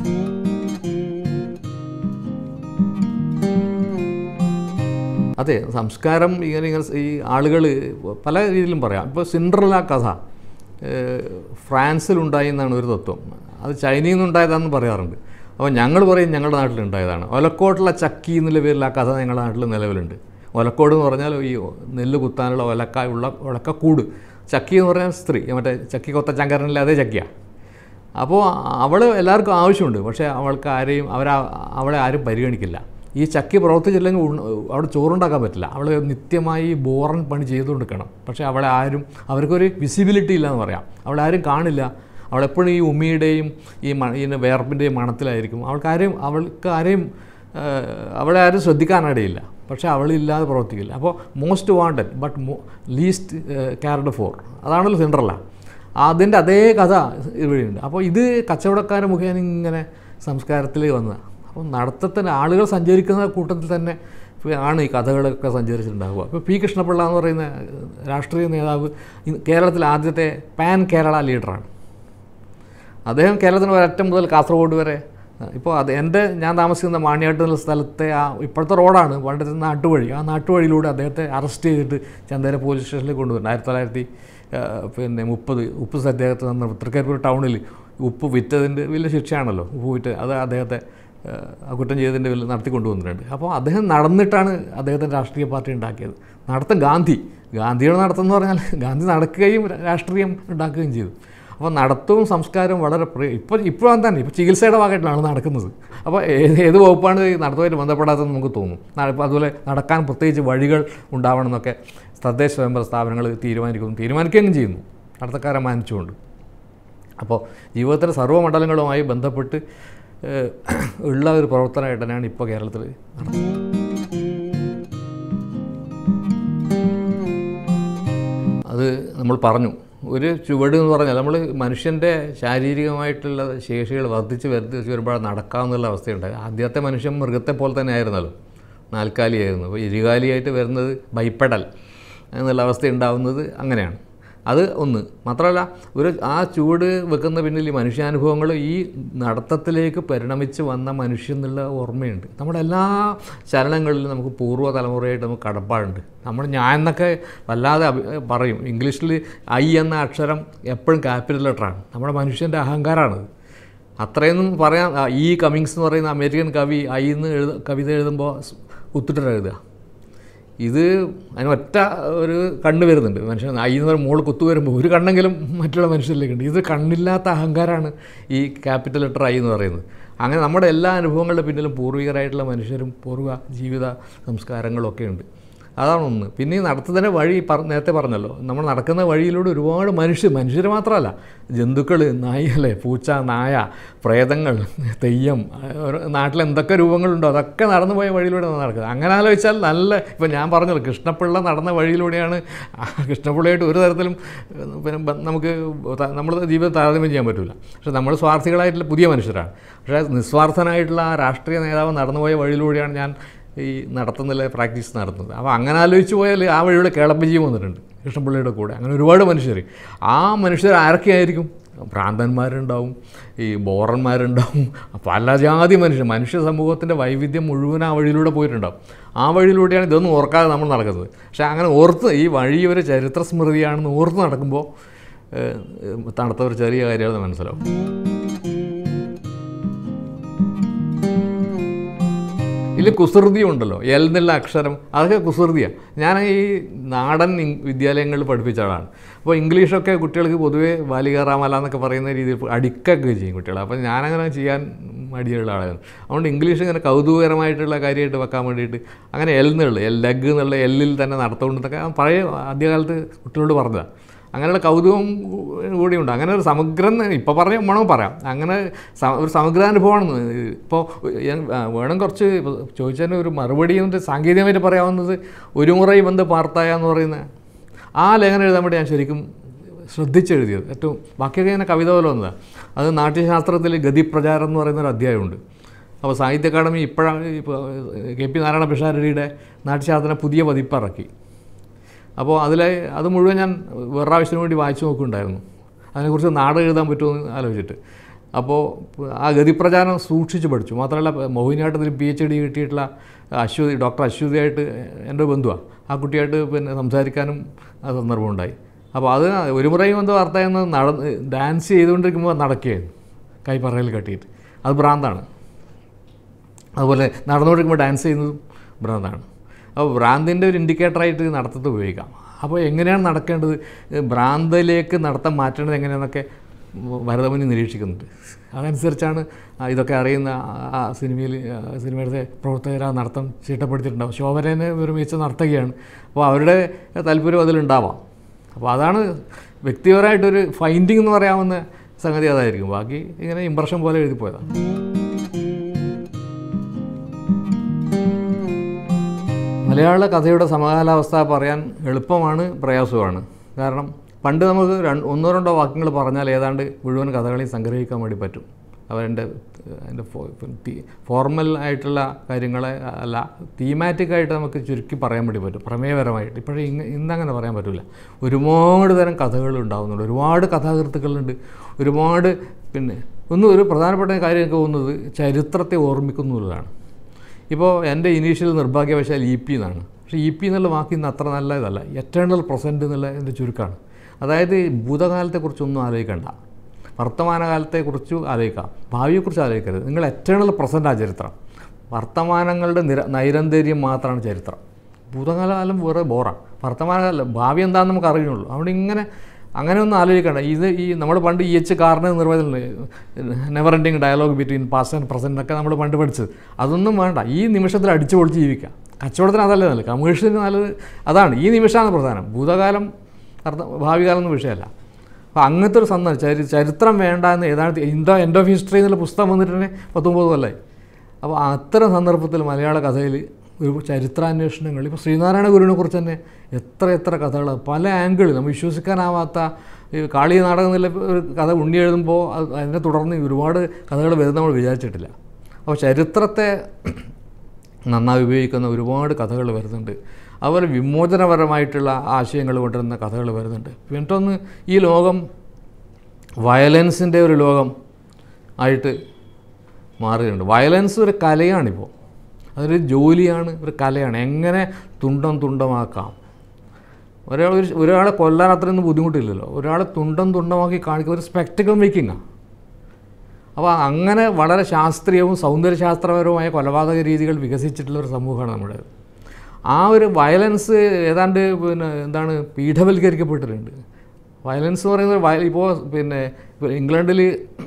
അതെ സംസ്കാരം ഇങ്ങനെ ഇങ്ങനെ ഈ ആളുകൾ പല രീതിയിലും പറയാം ഇപ്പോൾ സിൻഡ്രല കഥ ഏഹ്, ഫ്രാൻസിലുണ്ടായി എന്നാണ് ഒരു തത്വം അത് ചൈനയിൽ നിന്നുണ്ടായതാണെന്ന് പറയാറുണ്ട് അപ്പോൾ ഞങ്ങൾ പറയും ഞങ്ങളുടെ നാട്ടിലുണ്ടായതാണ് ഒലക്കോട്ടുള്ള ചക്കി എന്നുള്ള പേരിൽ ആ കഥ ഞങ്ങളുടെ നാട്ടിൽ നിലവിലുണ്ട് ഒലക്കോട് എന്ന് പറഞ്ഞാൽ ഈ നെല്ല് കുത്താനുള്ള ഒലക്കായുള്ള ഒലക്കക്കൂട് ചക്കി എന്ന് പറഞ്ഞാൽ സ്ത്രീ മറ്റേ ചക്കി കൊത്ത ചങ്കരനിലെ അതേ ചക്കിയാണ് അപ്പോൾ അവൾ എല്ലാവർക്കും ആവശ്യമുണ്ട് പക്ഷേ അവൾക്ക് ആരെയും അവരാ അവളെ ആരും പരിഗണിക്കില്ല ഈ ചക്കി പ്രവർത്തിച്ചില്ലെങ്കിൽ ഉണ്ണ- അവിടെ ചോറുണ്ടാക്കാൻ പറ്റില്ല അവൾ നിത്യമായി ബോറൻ പണി ചെയ്തുകൊണ്ടിരിക്കണം പക്ഷേ അവളെ ആരും അവർക്കൊരു വിസിബിലിറ്റി ഇല്ല എന്ന് പറയാം അവളെ ആരും കാണില്ല അവളെപ്പോഴും ഈ ഉമ്മിയുടെയും ഈ മ ഈ വേർപ്പിൻ്റെയും മണത്തിലായിരിക്കും അവൾക്ക് ആരെയും അവൾക്ക് ആരെയും ഏഹ്, അവളെ ആരും ശ്രദ്ധിക്കാനിടയില്ല പക്ഷേ അവളില്ലാതെ പ്രവർത്തിക്കില്ല അപ്പോൾ മോസ്റ്റ് വാണ്ടഡ് ബട്ട് മോ ലീസ്റ്റ് കെയർഡ് ഫോർ അതാണല്ലോ സെൻട്രല്ല അതിൻ്റെ അതേ കഥ ഇവിടെയുണ്ട് അപ്പോൾ ഇത് കച്ചവടക്കാർ മുഖേന ഇങ്ങനെ സംസ്കാരത്തിൽ വന്നതാണ് അപ്പോൾ നടത്തത്തിന് ആളുകൾ സഞ്ചരിക്കുന്ന കൂട്ടത്തിൽ തന്നെ ആണ് ഈ കഥകളൊക്കെ സഞ്ചരിച്ചിട്ടുണ്ടാവുക ഇപ്പോൾ പി കൃഷ്ണപിള്ള എന്ന് പറയുന്ന രാഷ്ട്രീയ നേതാവ് ഇന്ന് കേരളത്തിലെ ആദ്യത്തെ പാൻ കേരള ലീഡറാണ് അദ്ദേഹം കേരളത്തിന് ഒരറ്റം മുതൽ കാസർഗോഡ് വരെ ഇപ്പോൾ അത് എൻ്റെ ഞാൻ താമസിക്കുന്ന മാണിയാട്ട് എന്നുള്ള സ്ഥലത്തെ ആ ഇപ്പോഴത്തെ റോഡാണ് പണ്ടത്തെ നാട്ടുവഴി ആ നാട്ടുവഴിയിലൂടെ അദ്ദേഹത്തെ അറസ്റ്റ് ചെയ്തിട്ട് ചന്ദേര പോലീസ് സ്റ്റേഷനിലേക്ക് കൊണ്ടുവരുന്നത് ആയിരത്തി തൊള്ളായിരത്തി ആ, പിന്നെ മുപ്പത് ഉപ്പ് സത്യാഗ്രഹത്തിൽ നിന്ന് തൃക്കരിപ്പൂർ ടൗണിൽ ഉപ്പ് വിറ്റതിൻ്റെ വലിയ ശിക്ഷയാണല്ലോ ഉപ്പ് വിറ്റ് അത് അദ്ദേഹത്തെ ആ, ആ കുറ്റം ചെയ്തതിൻ്റെ വലിയ നടത്തി കൊണ്ടുവന്നിട്ടുണ്ട് അപ്പോൾ അദ്ദേഹം നടന്നിട്ടാണ് അദ്ദേഹത്തിൻ്റെ രാഷ്ട്രീയ പാർട്ടി ഉണ്ടാക്കിയത് നടത്തം ഗാന്ധി ഗാന്ധിയുടെ നടത്തം എന്ന് പറഞ്ഞാൽ ഗാന്ധി നടക്കുകയും രാഷ്ട്രീയം ഉണ്ടാക്കുകയും ചെയ്തു അപ്പോൾ നടത്തവും സംസ്കാരവും വളരെ പ്രിയ ഇപ്പോൾ ഇപ്പോഴാണ് തന്നെ ഇപ്പോൾ ചികിത്സയുടെ ഭാഗമായിട്ടാണ് നടക്കുന്നത് അപ്പോൾ ഏത് ഏത് വകുപ്പാണ് ഈ നടത്തുമായിട്ട് ബന്ധപ്പെടാത്തതെന്ന് നമുക്ക് തോന്നും ന- ഇപ്പോൾ അതുപോലെ നടക്കാൻ പ്രത്യേകിച്ച് വഴികൾ ഉണ്ടാവണം എന്നൊക്കെ തദ്ദേശ സ്വയംഭരണ സ്ഥാപനങ്ങൾ തീരുമാനിക്കുന്നു തീരുമാനിക്കുകയും ചെയ്യുന്നു നടത്തക്കാരെ മാനിച്ചുകൊണ്ട് അപ്പോൾ ജീവിതത്തിലെ സർവ്വമണ്ഡലങ്ങളുമായി ബന്ധപ്പെട്ട് ഏഹ്, ഉള്ള ഒരു പ്രവർത്തനമായിട്ട് തന്നെയാണ് ഇപ്പോൾ കേരളത്തിൽ നടത്തുന്നത് അത് നമ്മൾ പറഞ്ഞു ഒരു ചുവട് എന്ന് പറഞ്ഞാൽ നമ്മൾ മനുഷ്യൻ്റെ ശാരീരികമായിട്ടുള്ള ശേഷികൾ വർദ്ധിച്ച് വർദ്ധിച്ച് വരുമ്പോൾ നടക്കാമെന്നുള്ള അവസ്ഥയുണ്ടായി ആദ്യത്തെ മനുഷ്യൻ മൃഗത്തെ പോലെ തന്നെ ആയിരുന്നല്ലോ നാൽക്കാലിയായിരുന്നു അപ്പോൾ ഇരുകാലിയായിട്ട് വരുന്നത് ബൈപ്പടൽ എന്നുള്ള അവസ്ഥ ഉണ്ടാവുന്നത് അങ്ങനെയാണ് അത് ഒന്ന് മാത്രമല്ല ഒരു ആ ചൂട് വെക്കുന്ന പിന്നിൽ ഈ മനുഷ്യാനുഭവങ്ങൾ ഈ നടത്തത്തിലേക്ക് പരിണമിച്ച് വന്ന മനുഷ്യൻ എന്നുള്ള ഓർമ്മയുണ്ട് നമ്മുടെ എല്ലാ ചലനങ്ങളിലും നമുക്ക് പൂർവ്വ തലമുറയായിട്ട് നമുക്ക് കടപ്പാടുണ്ട് നമ്മൾ ഞാൻ എന്നൊക്കെ വല്ലാതെ അഭി പറയും ഇംഗ്ലീഷിൽ ഐ എന്ന അക്ഷരം എപ്പോഴും ക്യാപിറ്റൽ ലെറ്ററാണ് നമ്മുടെ മനുഷ്യൻ്റെ അഹങ്കാരമാണത് അത്രയൊന്നും പറയാൻ ആ, ഈ കമ്മിങ്സ് എന്ന് പറയുന്ന അമേരിക്കൻ കവി ഐ എന്ന് എഴുത കവിത എഴുതുമ്പോൾ കുത്തിട്ടാണ് എഴുതുക ഇത് അതിന് ഒറ്റ ഒരു കണ്ണ് വരുന്നുണ്ട് മനുഷ്യൻ ഐ എന്ന് പറയുമ്പോൾ മോള് കുത്തു വരുമ്പോൾ ഒരു കണ്ണെങ്കിലും മറ്റുള്ള മനുഷ്യരിലേക്കുണ്ട് ഇത് കണ്ണില്ലാത്ത അഹങ്കാരമാണ് ഈ ക്യാപിറ്റൽ ലെറ്റർ ഐ എന്ന് പറയുന്നത് അങ്ങനെ നമ്മുടെ എല്ലാ അനുഭവങ്ങളുടെ പിന്നിലും പൂർവികരായിട്ടുള്ള മനുഷ്യരും പൂർവ്വ ജീവിത സംസ്കാരങ്ങളും ഒക്കെ ഉണ്ട് അതാണ് ഒന്ന് പിന്നെ ഈ നടത്തുന്നതിൻ്റെ വഴി പറ നേരത്തെ പറഞ്ഞല്ലോ നമ്മൾ നടക്കുന്ന വഴിയിലൂടെ ഒരുപാട് മനുഷ്യർ മനുഷ്യർ മാത്രമല്ല ജന്തുക്കൾ നായ അല്ലേ പൂച്ച നായ പ്രേതങ്ങൾ തെയ്യം ഓരോ നാട്ടിൽ എന്തൊക്കെ രൂപങ്ങളുണ്ടോ അതൊക്കെ നടന്നു പോയ വഴിയിലൂടെ നമ്മൾ നടക്കുന്നത് അങ്ങനെ ആലോചിച്ചാൽ നല്ല ഇപ്പം ഞാൻ പറഞ്ഞല്ലോ കൃഷ്ണപിള്ള നടന്ന വഴിയിലൂടെയാണ് ആ കൃഷ്ണപിള്ളയായിട്ട് ഒരു തരത്തിലും ഏഹ്, പിന്നെ ബ- നമുക്ക് ത- നമ്മുടെ ജീവിതം താരതമ്യം ചെയ്യാൻ പറ്റില്ല പക്ഷേ നമ്മൾ സ്വാർത്ഥികളായിട്ടുള്ള പുതിയ മനുഷ്യരാണ് പക്ഷേ നിസ്വാർത്ഥനായിട്ടുള്ള ആ രാഷ്ട്രീയ നേതാവ് നടന്നുപോയ വഴിയിലൂടെയാണ് ഞാൻ ഈ നടത്തുന്നില്ല പ്രാക്ടീസ് നടത്തുന്നത് അപ്പോൾ അങ്ങനെ ആലോചിച്ച് പോയാൽ ആ വഴിയുടെ കേളപ്പജിയും വന്നിട്ടുണ്ട് കൃഷ്ണപിള്ളയുടെ കൂടെ അങ്ങനെ ഒരുപാട് മനുഷ്യർ ആ മനുഷ്യർ ആരൊക്കെയായിരിക്കും ഭ്രാന്തന്മാരുണ്ടാവും ഈ ബോറന്മാരുണ്ടാവും പല ജാതി മനുഷ്യർ മനുഷ്യ സമൂഹത്തിൻ്റെ വൈവിധ്യം മുഴുവൻ ആ വഴിയിലൂടെ പോയിട്ടുണ്ടാവും ആ വഴിയിലൂടെയാണ് ഇതൊന്നും ഓർക്കാതെ നമ്മൾ നടക്കുന്നത് പക്ഷേ അങ്ങനെ ഓർത്ത് ഈ വഴി ഒരു ചരിത്ര സ്മൃതിയാണെന്ന് ഓർത്ത് നടക്കുമ്പോൾ ഏഹ്, തണുത്ത ഒരു ചെറിയ കാര്യമാണെന്ന് മനസ്സിലാവും ഇതിൽ കുസൃതി ഉണ്ടല്ലോ എൽ എന്നുള്ള അക്ഷരം അതൊക്കെ കുസൃതിയാണ് ഞാൻ ഈ നാടൻ ഇങ് വിദ്യാലയങ്ങളിൽ പഠിപ്പിച്ച ആളാണ് അപ്പോൾ ഇംഗ്ലീഷൊക്കെ കുട്ടികൾക്ക് പൊതുവേ ബാലികാറാമല എന്നൊക്കെ പറയുന്ന രീതിയിൽ അടിക്കൊക്കെ ചെയ്യും കുട്ടികൾ അപ്പോൾ ഞാനങ്ങനെ ചെയ്യാൻ മടിയുള്ള ആളാണ് അതുകൊണ്ട് ഇംഗ്ലീഷ് ഇങ്ങനെ കൗതുകകരമായിട്ടുള്ള കാര്യമായിട്ട് വെക്കാൻ വേണ്ടിയിട്ട് അങ്ങനെ എൽ എന്നുള്ള എൽ ലെഗ് എന്നുള്ള എല്ലിൽ തന്നെ നടത്തുകൊണ്ടെന്നൊക്കെ പഴയ ആദ്യകാലത്ത് കുട്ടികളോട് പറഞ്ഞതാണ് അങ്ങനെയുള്ള കൗതുകം കൂടിയുണ്ട് അങ്ങനെ ഒരു സമഗ്രം ഇപ്പോൾ പറഞ്ഞ വേണം പറയാം അങ്ങനെ സ- ഒരു സമഗ്രാനുഭവമാണ് ഇപ്പോൾ ഞാൻ ആ, വേണം കുറച്ച് ചോദിച്ചതിന് ഒരു മറുപടി എന്നിട്ട് സാങ്കേതികമായിട്ട് പറയാവുന്നത് ഒരു മുറൈ ബന്ധ പാർത്തായ എന്ന് പറയുന്ന ആ ലേഖനം എഴുതാൻ വേണ്ടി ഞാൻ ശരിക്കും ശ്രദ്ധിച്ചെഴുതിയത് ഏറ്റവും ബാക്കിയൊക്കെ ഇങ്ങനെ കവിത പോലെ വന്നതാണ് അത് നാട്യശാസ്ത്രത്തിൽ ഗതിപ്രചാരം എന്ന് പറയുന്ന ഒരു അധ്യായമുണ്ട് അപ്പോൾ സാഹിത്യ അക്കാദമി ഇപ്പോഴാണ് ഇപ്പോൾ കെ പി നാരായണ പിഷാരടിയുടെ നാട്യശാസ്ത്രം പുതിയ പതിപ്പ് ഇറക്കി അപ്പോൾ അതിലെ അത് മുഴുവൻ ഞാൻ വേറെ ആവശ്യത്തിന് വേണ്ടി വായിച്ചു നോക്കുന്നുണ്ടായിരുന്നു അതിനെക്കുറിച്ച് നാടകം എഴുതാൻ പറ്റുമോ എന്ന് ആലോചിച്ചിട്ട് അപ്പോൾ ആ ഗതിപ്രചാരം സൂക്ഷിച്ച് പഠിച്ചു മാത്രമല്ല മോഹിനിയാട്ടത്തിൽ പി എച്ച് ഡി കിട്ടിയിട്ടുള്ള അശ്വതി ഡോക്ടർ അശ്വതിയായിട്ട് എൻ്റെ ഒരു ബന്ധുവാണ് ആ കുട്ടിയായിട്ട് പിന്നെ സംസാരിക്കാനും ആ സന്ദർഭം ഉണ്ടായി അപ്പോൾ അത് ഒരു മുറയും എന്തോ വാർത്തയെന്ന് നടന്ന് ഡാൻസ് ചെയ്തുകൊണ്ടിരിക്കുമ്പോൾ നടക്കുകയായിരുന്നു കൈ പറയൽ കെട്ടിയിട്ട് അത് ഭ്രാന്താണ് അതുപോലെ നടന്നുകൊണ്ടിരിക്കുമ്പോൾ ഡാൻസ് ചെയ്യുന്നതും ഭ്രാന്താണ് അപ്പോൾ ഭ്രാന്തിൻ്റെ ഒരു ഇൻഡിക്കേറ്ററായിട്ട് നടത്തത്ത് ഉപയോഗിക്കാം അപ്പോൾ എങ്ങനെയാണ് നടക്കേണ്ടത് ഭ്രാന്തിലേക്ക് നടത്തം മാറ്റേണ്ടത് എങ്ങനെയാണെന്നൊക്കെ ഭരതമുനി നിരീക്ഷിക്കുന്നുണ്ട് അതനുസരിച്ചാണ് ആ ഇതൊക്കെ അറിയുന്ന ആ- ആ സിനിമയിൽ ആ സിനിമയുടെ പ്രവർത്തകർ ആ നടത്തം ചിട്ടപ്പെടുത്തിയിട്ടുണ്ടാവും ശോഭനേനെ ഒരു മികച്ച നർത്തകിയാണ് അപ്പോൾ അവരുടെ താല്പര്യം അതിലുണ്ടാവാം അപ്പോൾ അതാണ് വ്യക്തിപരമായിട്ടൊരു ഫൈൻഡിങ് എന്ന് പറയാവുന്ന സംഗതി അതായിരിക്കും ബാക്കി ഇങ്ങനെ ഇമ്പ്രഷൻ പോലെ എഴുതിപ്പോയതാണ് മലയാള കഥയുടെ സമകാലാവസ്ഥ പറയാൻ എളുപ്പമാണ് പ്രയാസവുമാണ് കാരണം പണ്ട് നമുക്ക് രണ്ട് ഒന്നോ രണ്ടോ വാക്യങ്ങൾ പറഞ്ഞാൽ ഏതാണ്ട് മുഴുവൻ കഥകളെയും സംഗ്രഹിക്കാൻ വേണ്ടി പറ്റും അവരുടെ അതിൻ്റെ ഫോർമൽ ആയിട്ടുള്ള കാര്യങ്ങളെ അല്ല തീമാറ്റിക് ആയിട്ട് നമുക്ക് ചുരുക്കി പറയാൻ വേണ്ടി പറ്റും പ്രമേയപരമായിട്ട് ഇപ്പോഴേ ഇന്ന് ഇന്നങ്ങനെ പറയാൻ പറ്റില്ല ഒരുപാട് തരം കഥകൾ ഉണ്ടാകുന്നുണ്ട് ഒരുപാട് കഥാകൃത്തുക്കളുണ്ട് ഒരുപാട് പിന്നെ ഒന്നും ഒരു പ്രധാനപ്പെട്ട കാര്യമൊക്കെ തോന്നുന്നത് ചരിത്രത്തെ ഓർമ്മിക്കുന്നുള്ളതാണ് ഇപ്പോൾ എൻ്റെ ഇനീഷ്യൽ നിർഭാഗ്യവശാൽ ഇ പി എന്നാണ് പക്ഷേ ഇ പി എന്നുള്ള വാക്ക് ഇന്ന് അത്ര നല്ല ഇതല്ല എറ്റേണൽ പ്രസൻറ്റ് എന്നുള്ള എൻ്റെ ചുരുക്കമാണ് അതായത് ഭൂതകാലത്തെക്കുറിച്ചൊന്നും ആലോചിക്കണ്ട വർത്തമാനകാലത്തെക്കുറിച്ച് ആലോചിക്കാം ഭാവിയെക്കുറിച്ച് ആലോചിക്കരുത് നിങ്ങൾ എറ്റേണൽ പ്രസൻ്റ് ആ ചരിത്രം വർത്തമാനങ്ങളുടെ നിര നൈരന്തര്യം മാത്രമാണ് ചരിത്രം ഭൂതകാലം വേറെ ബോറാണ് വർത്തമാനകാലം ഭാവി എന്താണെന്ന് നമുക്ക് അറിയുള്ളൂ അതുകൊണ്ട് ഇങ്ങനെ അങ്ങനെ ഒന്നും ആലോചിക്കണ്ട ഇത് ഈ നമ്മൾ പണ്ട് ഇ എച്ച് കാറിന് നിർവചനം never ending dialogue between past and present ഒക്കെ നമ്മൾ പണ്ട് പഠിച്ചത് അതൊന്നും വേണ്ട ഈ നിമിഷത്തിൽ അടിച്ചു പൊളിച്ച് ജീവിക്കാം കച്ചവടത്തിന് അതല്ലേ നല്ലത് കമേഴ്ഷ്യലിന് നല്ലത് അതാണ് ഈ നിമിഷമാണ് പ്രധാനം ഭൂതകാലം അർത്ഥ ഭാവി കാലം ഒന്നും വിഷയമല്ല അപ്പോൾ അങ്ങനത്തെ ഒരു സന്ദർഭം ചരി ചരിത്രം വേണ്ട എന്ന് ഏതാണ്ട് ഇൻഡോ എൻഡ് ഓഫ് ഹിസ്റ്ററി എന്നുള്ള പുസ്തകം വന്നിട്ട് തന്നെ പത്തൊമ്പത് കൊല്ലമായി അപ്പോൾ അത്തരം സന്ദർഭത്തിൽ മലയാള കഥയിൽ ഒരു ചരിത്രാന്വേഷണങ്ങൾ ഇപ്പോൾ ശ്രീനാരായണ ഗുരുവിനെ കുറിച്ച് തന്നെ എത്ര എത്ര കഥകൾ പല ആംഗിളിൽ നമ്മൾ വിശ്വസിക്കാനാവാത്ത ഈ കാളി നാടകം എന്നുള്ള ഒരു കഥ ഉണ്ണി എഴുതുമ്പോൾ അത് അതിനെ തുടർന്ന് ഒരുപാട് കഥകൾ വരുന്ന നമ്മൾ വിചാരിച്ചിട്ടില്ല അപ്പോൾ ചരിത്രത്തെ നന്നായി ഉപയോഗിക്കുന്ന ഒരുപാട് കഥകൾ വരുന്നുണ്ട് അതുപോലെ വിമോചനപരമായിട്ടുള്ള ആശയങ്ങൾ കൊണ്ടുവരുന്ന കഥകൾ വരുന്നുണ്ട് എന്നിട്ടൊന്ന് ഈ ലോകം വയലൻസിൻ്റെ ഒരു ലോകം ആയിട്ട് മാറുകയുണ്ട് വയലൻസ് ഒരു കലയാണിപ്പോൾ അതൊരു ജോലിയാണ് ഒരു കലയാണ് എങ്ങനെ തുണ്ടം തുണ്ടമാക്കാം ഒരാൾ ഒരു ഒരാളെ കൊല്ലാൻ അത്രയൊന്നും ബുദ്ധിമുട്ടില്ലല്ലോ ഒരാളെ തുണ്ടം തുണ്ടമാക്കി കാണിക്കുക ഒരു സ്പെക്ടക്കിൾ മേക്കിങ്ങാണ് അപ്പോൾ അങ്ങനെ വളരെ ശാസ്ത്രീയവും സൗന്ദര്യശാസ്ത്രപരവുമായ കൊലപാതക രീതികൾ വികസിച്ചിട്ടുള്ള ഒരു സമൂഹമാണ് നമ്മുടെ ആ ഒരു വയലൻസ് ഏതാണ്ട് പിന്നെ എന്താണ് പീഠവൽക്കരിക്കപ്പെട്ടിട്ടുണ്ട് വയലൻസ് എന്ന് പറയുന്നത് വയ ഇപ്പോൾ പിന്നെ ഇപ്പോൾ ഇംഗ്ലണ്ടിൽ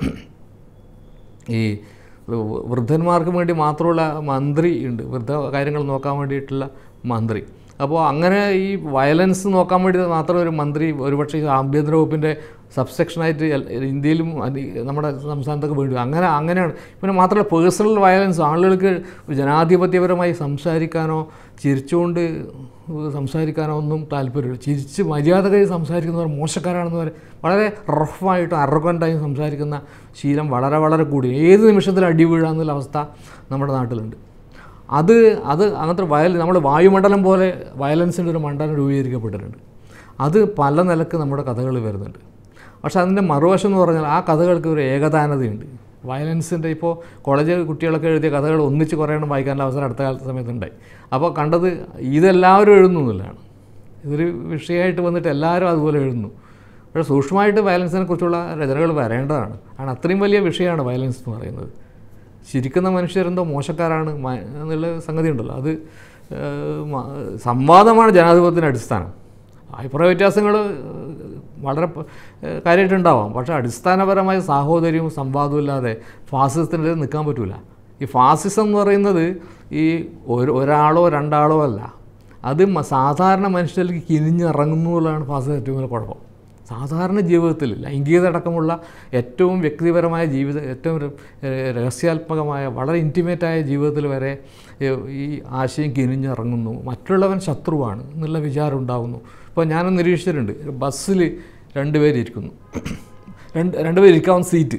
ഈ വൃദ്ധന്മാർക്ക് വേണ്ടി മാത്രമുള്ള മന്ത്രി ഉണ്ട് വൃദ്ധ കാര്യങ്ങൾ നോക്കാൻ വേണ്ടിയിട്ടുള്ള മന്ത്രി അപ്പോൾ അങ്ങനെ ഈ വയലൻസ് നോക്കാൻ വേണ്ടി മാത്രം ഒരു മന്ത്രി ഒരുപക്ഷെ ഈ ആഭ്യന്തര വകുപ്പിൻ്റെ സബ്സെക്ഷനായിട്ട് എൽ- ഇന്ത്യയിലും അത് ഈ നമ്മുടെ സംസ്ഥാനത്തൊക്കെ വേണ്ടി വരും. അങ്ങനെ അങ്ങനെയാണ് പിന്നെ മാത്രമല്ല പേഴ്സണൽ വയലൻസ് ആളുകൾക്ക് ജനാധിപത്യപരമായി സംസാരിക്കാനോ ചിരിച്ചുകൊണ്ട് സംസാരിക്കാനോ ഒന്നും താല്പര്യമില്ല ചിരിച്ച് മര്യാദകമായി സംസാരിക്കുന്നവർ മോശക്കാരാണെന്ന് വരെ വളരെ റഫായിട്ടും അറഗൻ്റായും സംസാരിക്കുന്ന ശീലം വളരെ വളരെ കൂടി ഏത് നിമിഷത്തിൽ അടി വീഴാന്നുള്ള അവസ്ഥ നമ്മുടെ നാട്ടിലുണ്ട് അത് അത് അങ്ങനത്തെ വയൽ നമ്മുടെ വായുമണ്ഡലം പോലെ വയലൻസിൻ്റെ ഒരു മണ്ഡലം രൂപീകരിക്കപ്പെട്ടിട്ടുണ്ട് അത് പല നിലക്ക് നമ്മുടെ കഥകൾ വരുന്നുണ്ട് പക്ഷേ അതിൻ്റെ മറുവശം എന്ന് പറഞ്ഞാൽ ആ കഥകൾക്ക് ഒരു ഏകതാനതയുണ്ട് വയലൻസിൻ്റെ ഇപ്പോൾ കോളേജ് കുട്ടികളൊക്കെ എഴുതിയ കഥകൾ ഒന്നിച്ച് കുറേ എണ്ണം വായിക്കാനുള്ള അവസരം അടുത്ത കാലത്ത് സമയത്തുണ്ടായി അപ്പോൾ കണ്ടത് ഇതെല്ലാവരും എഴുതുന്നതിലാണ് ഇതൊരു വിഷയമായിട്ട് വന്നിട്ട് എല്ലാവരും അതുപോലെ എഴുതുന്നു പക്ഷേ സൂക്ഷ്മമായിട്ട് വയലൻസിനെ കുറിച്ചുള്ള രചനകൾ വരേണ്ടതാണ് കാരണം അത്രയും വലിയ വിഷയമാണ് വയലൻസ് എന്ന് പറയുന്നത് ശരിക്കുന്ന മനുഷ്യരെന്തോ മോശക്കാരാണ് മ- എന്നുള്ള സംഗതി ഉണ്ടല്ലോ അത് ഏഹ്, മ- സംവാദമാണ് ജനാധിപത്യത്തിൻ്റെ അടിസ്ഥാനം അഭിപ്രായ വ്യത്യാസങ്ങൾ വളരെ പ- ഏഹ്, കാര്യമായിട്ടുണ്ടാവാം പക്ഷേ അടിസ്ഥാനപരമായ സാഹോദര്യവും സംവാദവും ഇല്ലാതെ ഫാസിസത്തിൻ്റെ നിൽക്കാൻ പറ്റില്ല ഈ ഫാസിസം എന്ന് പറയുന്നത് ഈ ഒരു ഒരാളോ രണ്ടാളോ അല്ല അത് മ- സാധാരണ മനുഷ്യരിലേക്ക് കിനിഞ്ഞിറങ്ങുന്നു എന്നുള്ളതാണ് ഫാസിസം ഏറ്റവും വലിയ കുഴപ്പം സാധാരണ ജീവിതത്തിൽ ലൈംഗികത അടക്കമുള്ള ഏറ്റവും വ്യക്തിപരമായ ജീവിത ഏറ്റവും ര- ഏഹ് രഹസ്യാത്മകമായ വളരെ ഇൻറ്റിമേറ്റായ ജീവിതത്തിൽ വരെ ഏഹ് ഈ ആശയം കിനിഞ്ഞിറങ്ങുന്നു മറ്റുള്ളവൻ ശത്രുവാണ് എന്നുള്ള വിചാരം ഉണ്ടാകുന്നു ഇപ്പോൾ ഞാനൊന്ന് നിരീക്ഷിച്ചിട്ടുണ്ട് ഒരു ബസ്സിൽ രണ്ടുപേര് ഇരിക്കുന്നു രണ്ട് രണ്ടുപേര് ഇരിക്കാവുന്ന സീറ്റ്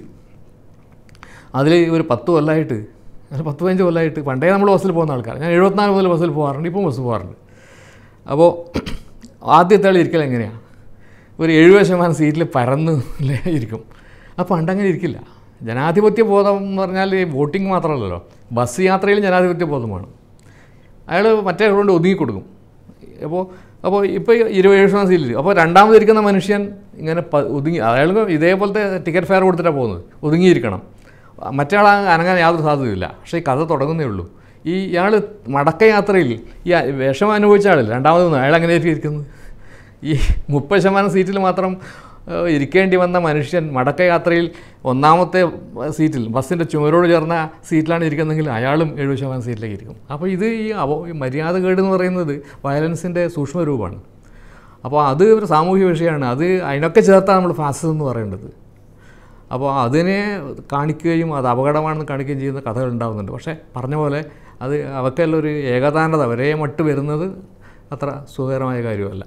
അതിൽ ഒരു പത്ത് കൊല്ലമായിട്ട് ഒരു പത്ത് പതിനഞ്ച് കൊല്ലമായിട്ട് പണ്ടേ നമ്മൾ ബസ്സിൽ പോകുന്ന ആൾക്കാർ ഞാൻ എഴുപത്തിനാല് മുതൽ ബസ്സിൽ പോകാറുണ്ട് ഇപ്പം ബസ് പോകാറുണ്ട് അപ്പോൾ ആദ്യത്തെ ആൾ ഇരിക്കൽ എങ്ങനെയാണ് ഒരു എഴുപത് ശതമാനം സീറ്റിൽ പരന്ന് ഇല്ലേ ഇരിക്കും അപ്പോൾ പണ്ടങ്ങനെ ഇരിക്കില്ല ജനാധിപത്യ ബോധം എന്ന് പറഞ്ഞാൽ ഈ വോട്ടിംഗ് മാത്രമല്ലല്ലോ ബസ് യാത്രയിൽ ജനാധിപത്യ ബോധം വേണം അയാൾ മറ്റേ കൊണ്ട് ഒതുങ്ങി കൊടുക്കും അപ്പോൾ അപ്പോൾ ഇപ്പോൾ ഇരുപത് ശതമാനം സീറ്റിൽ അപ്പോൾ രണ്ടാമത് ഇരിക്കുന്ന മനുഷ്യൻ ഇങ്ങനെ പ- ഒതുങ്ങി അയാൾക്ക് ഇതേപോലത്തെ ടിക്കറ്റ് ഫെയർ കൊടുത്തിട്ടാണ് പോകുന്നത് ഒതുങ്ങിയിരിക്കണം മറ്റേ ആൾ അനങ്ങാൻ യാതൊരു സാധ്യതയില്ല പക്ഷേ ഈ കഥ തുടങ്ങുന്നേ ഉള്ളൂ ഈ ഇയാൾ മടക്ക യാത്രയിൽ ഈ അ- വിഷമം അനുഭവിച്ച ആളില്ല രണ്ടാമത് വന്നു അയാൾ അങ്ങനെ ഇരിക്കുന്നത് ഈ മുപ്പത് ശതമാനം സീറ്റിൽ മാത്രം ഏഹ്, ഇരിക്കേണ്ടി വന്ന മനുഷ്യൻ മടക്ക യാത്രയിൽ ഒന്നാമത്തെ സീറ്റിൽ ബസ്സിൻ്റെ ചുമരോട് ചേർന്ന സീറ്റിലാണ് ഇരിക്കുന്നതെങ്കിൽ അയാളും എഴുപത് ശതമാനം സീറ്റിലേക്ക് ഇരിക്കും അപ്പോൾ ഇത് ഈ അവ ഈ മര്യാദകേട് എന്ന് പറയുന്നത് വയലൻസിൻ്റെ സൂക്ഷ്മരൂപമാണ് അപ്പോൾ അത് ഒരു സാമൂഹ്യ വിഷയമാണ് അത് അതിനൊക്കെ ചേർത്താണ് നമ്മൾ ഫാസിസം എന്ന് പറയേണ്ടത് അപ്പോൾ അതിനെ കാണിക്കുകയും അത് അപകടമാണെന്ന് കാണിക്കുകയും ചെയ്യുന്ന കഥകൾ ഉണ്ടാകുന്നുണ്ട് പക്ഷേ പറഞ്ഞ പോലെ അത് അവക്കെല്ലാം ഒരു ഏകതാനത ഒരേ മട്ട് വരുന്നത് അത്ര സുഖകരമായ കാര്യമല്ല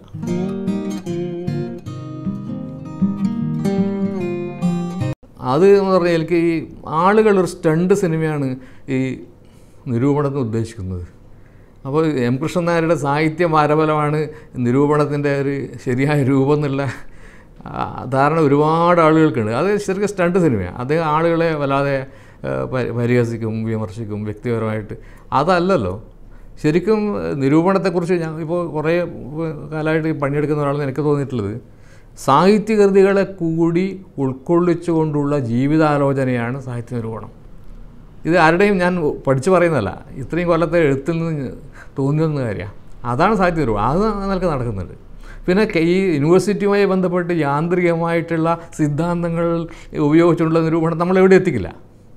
അത് എന്ന് പറഞ്ഞാൽ എനിക്ക് ഈ ആളുകൾ ഒരു സ്റ്റണ്ട് സിനിമയാണ് ഈ നിരൂപണത്തിന് ഉദ്ദേശിക്കുന്നത് അപ്പോൾ എം കൃഷ്ണൻ നായരുടെ സാഹിത്യ മാരബലമാണ് നിരൂപണത്തിൻ്റെ ഒരു ശരിയായ രൂപം എന്നുള്ള ആ, ധാരണ ഒരുപാട് ആളുകൾക്കുണ്ട് അത് ശരിക്കും സ്റ്റണ്ട് സിനിമയാണ് അത് ആളുകളെ വല്ലാതെ ആ, പരി- പരിഹസിക്കും വിമർശിക്കും വ്യക്തിപരമായിട്ട് അതല്ലല്ലോ ശരിക്കും നിരൂപണത്തെക്കുറിച്ച് ഞാൻ ഇപ്പോൾ കുറേ കാലമായിട്ട് ഈ പണിയെടുക്കുന്ന ഒരാളെന്ന് എനിക്ക് തോന്നിയിട്ടുള്ളത് സാഹിത്യകൃതികളെ കൂടി ഉൾക്കൊള്ളിച്ചുകൊണ്ടുള്ള ജീവിതാലോചനയാണ് സാഹിത്യ നിരൂപണം ഇത് ആരുടെയും ഞാൻ പഠിച്ചു പറയുന്നതല്ല ഇത്രയും കൊല്ലത്തെ എഴുത്തിൽ നിന്ന് തോന്നിയൊന്ന കാര്യമാണ് അതാണ് സാഹിത്യ നിരൂപണം അത് നിലക്ക് നടക്കുന്നുണ്ട് പിന്നെ കെ- ഈ യൂണിവേഴ്സിറ്റിയുമായി ബന്ധപ്പെട്ട് യാന്ത്രികമായിട്ടുള്ള സിദ്ധാന്തങ്ങൾ ഉപയോഗിച്ചുള്ള നിരൂപണം നമ്മൾ എവിടെ എത്തിക്കില്ല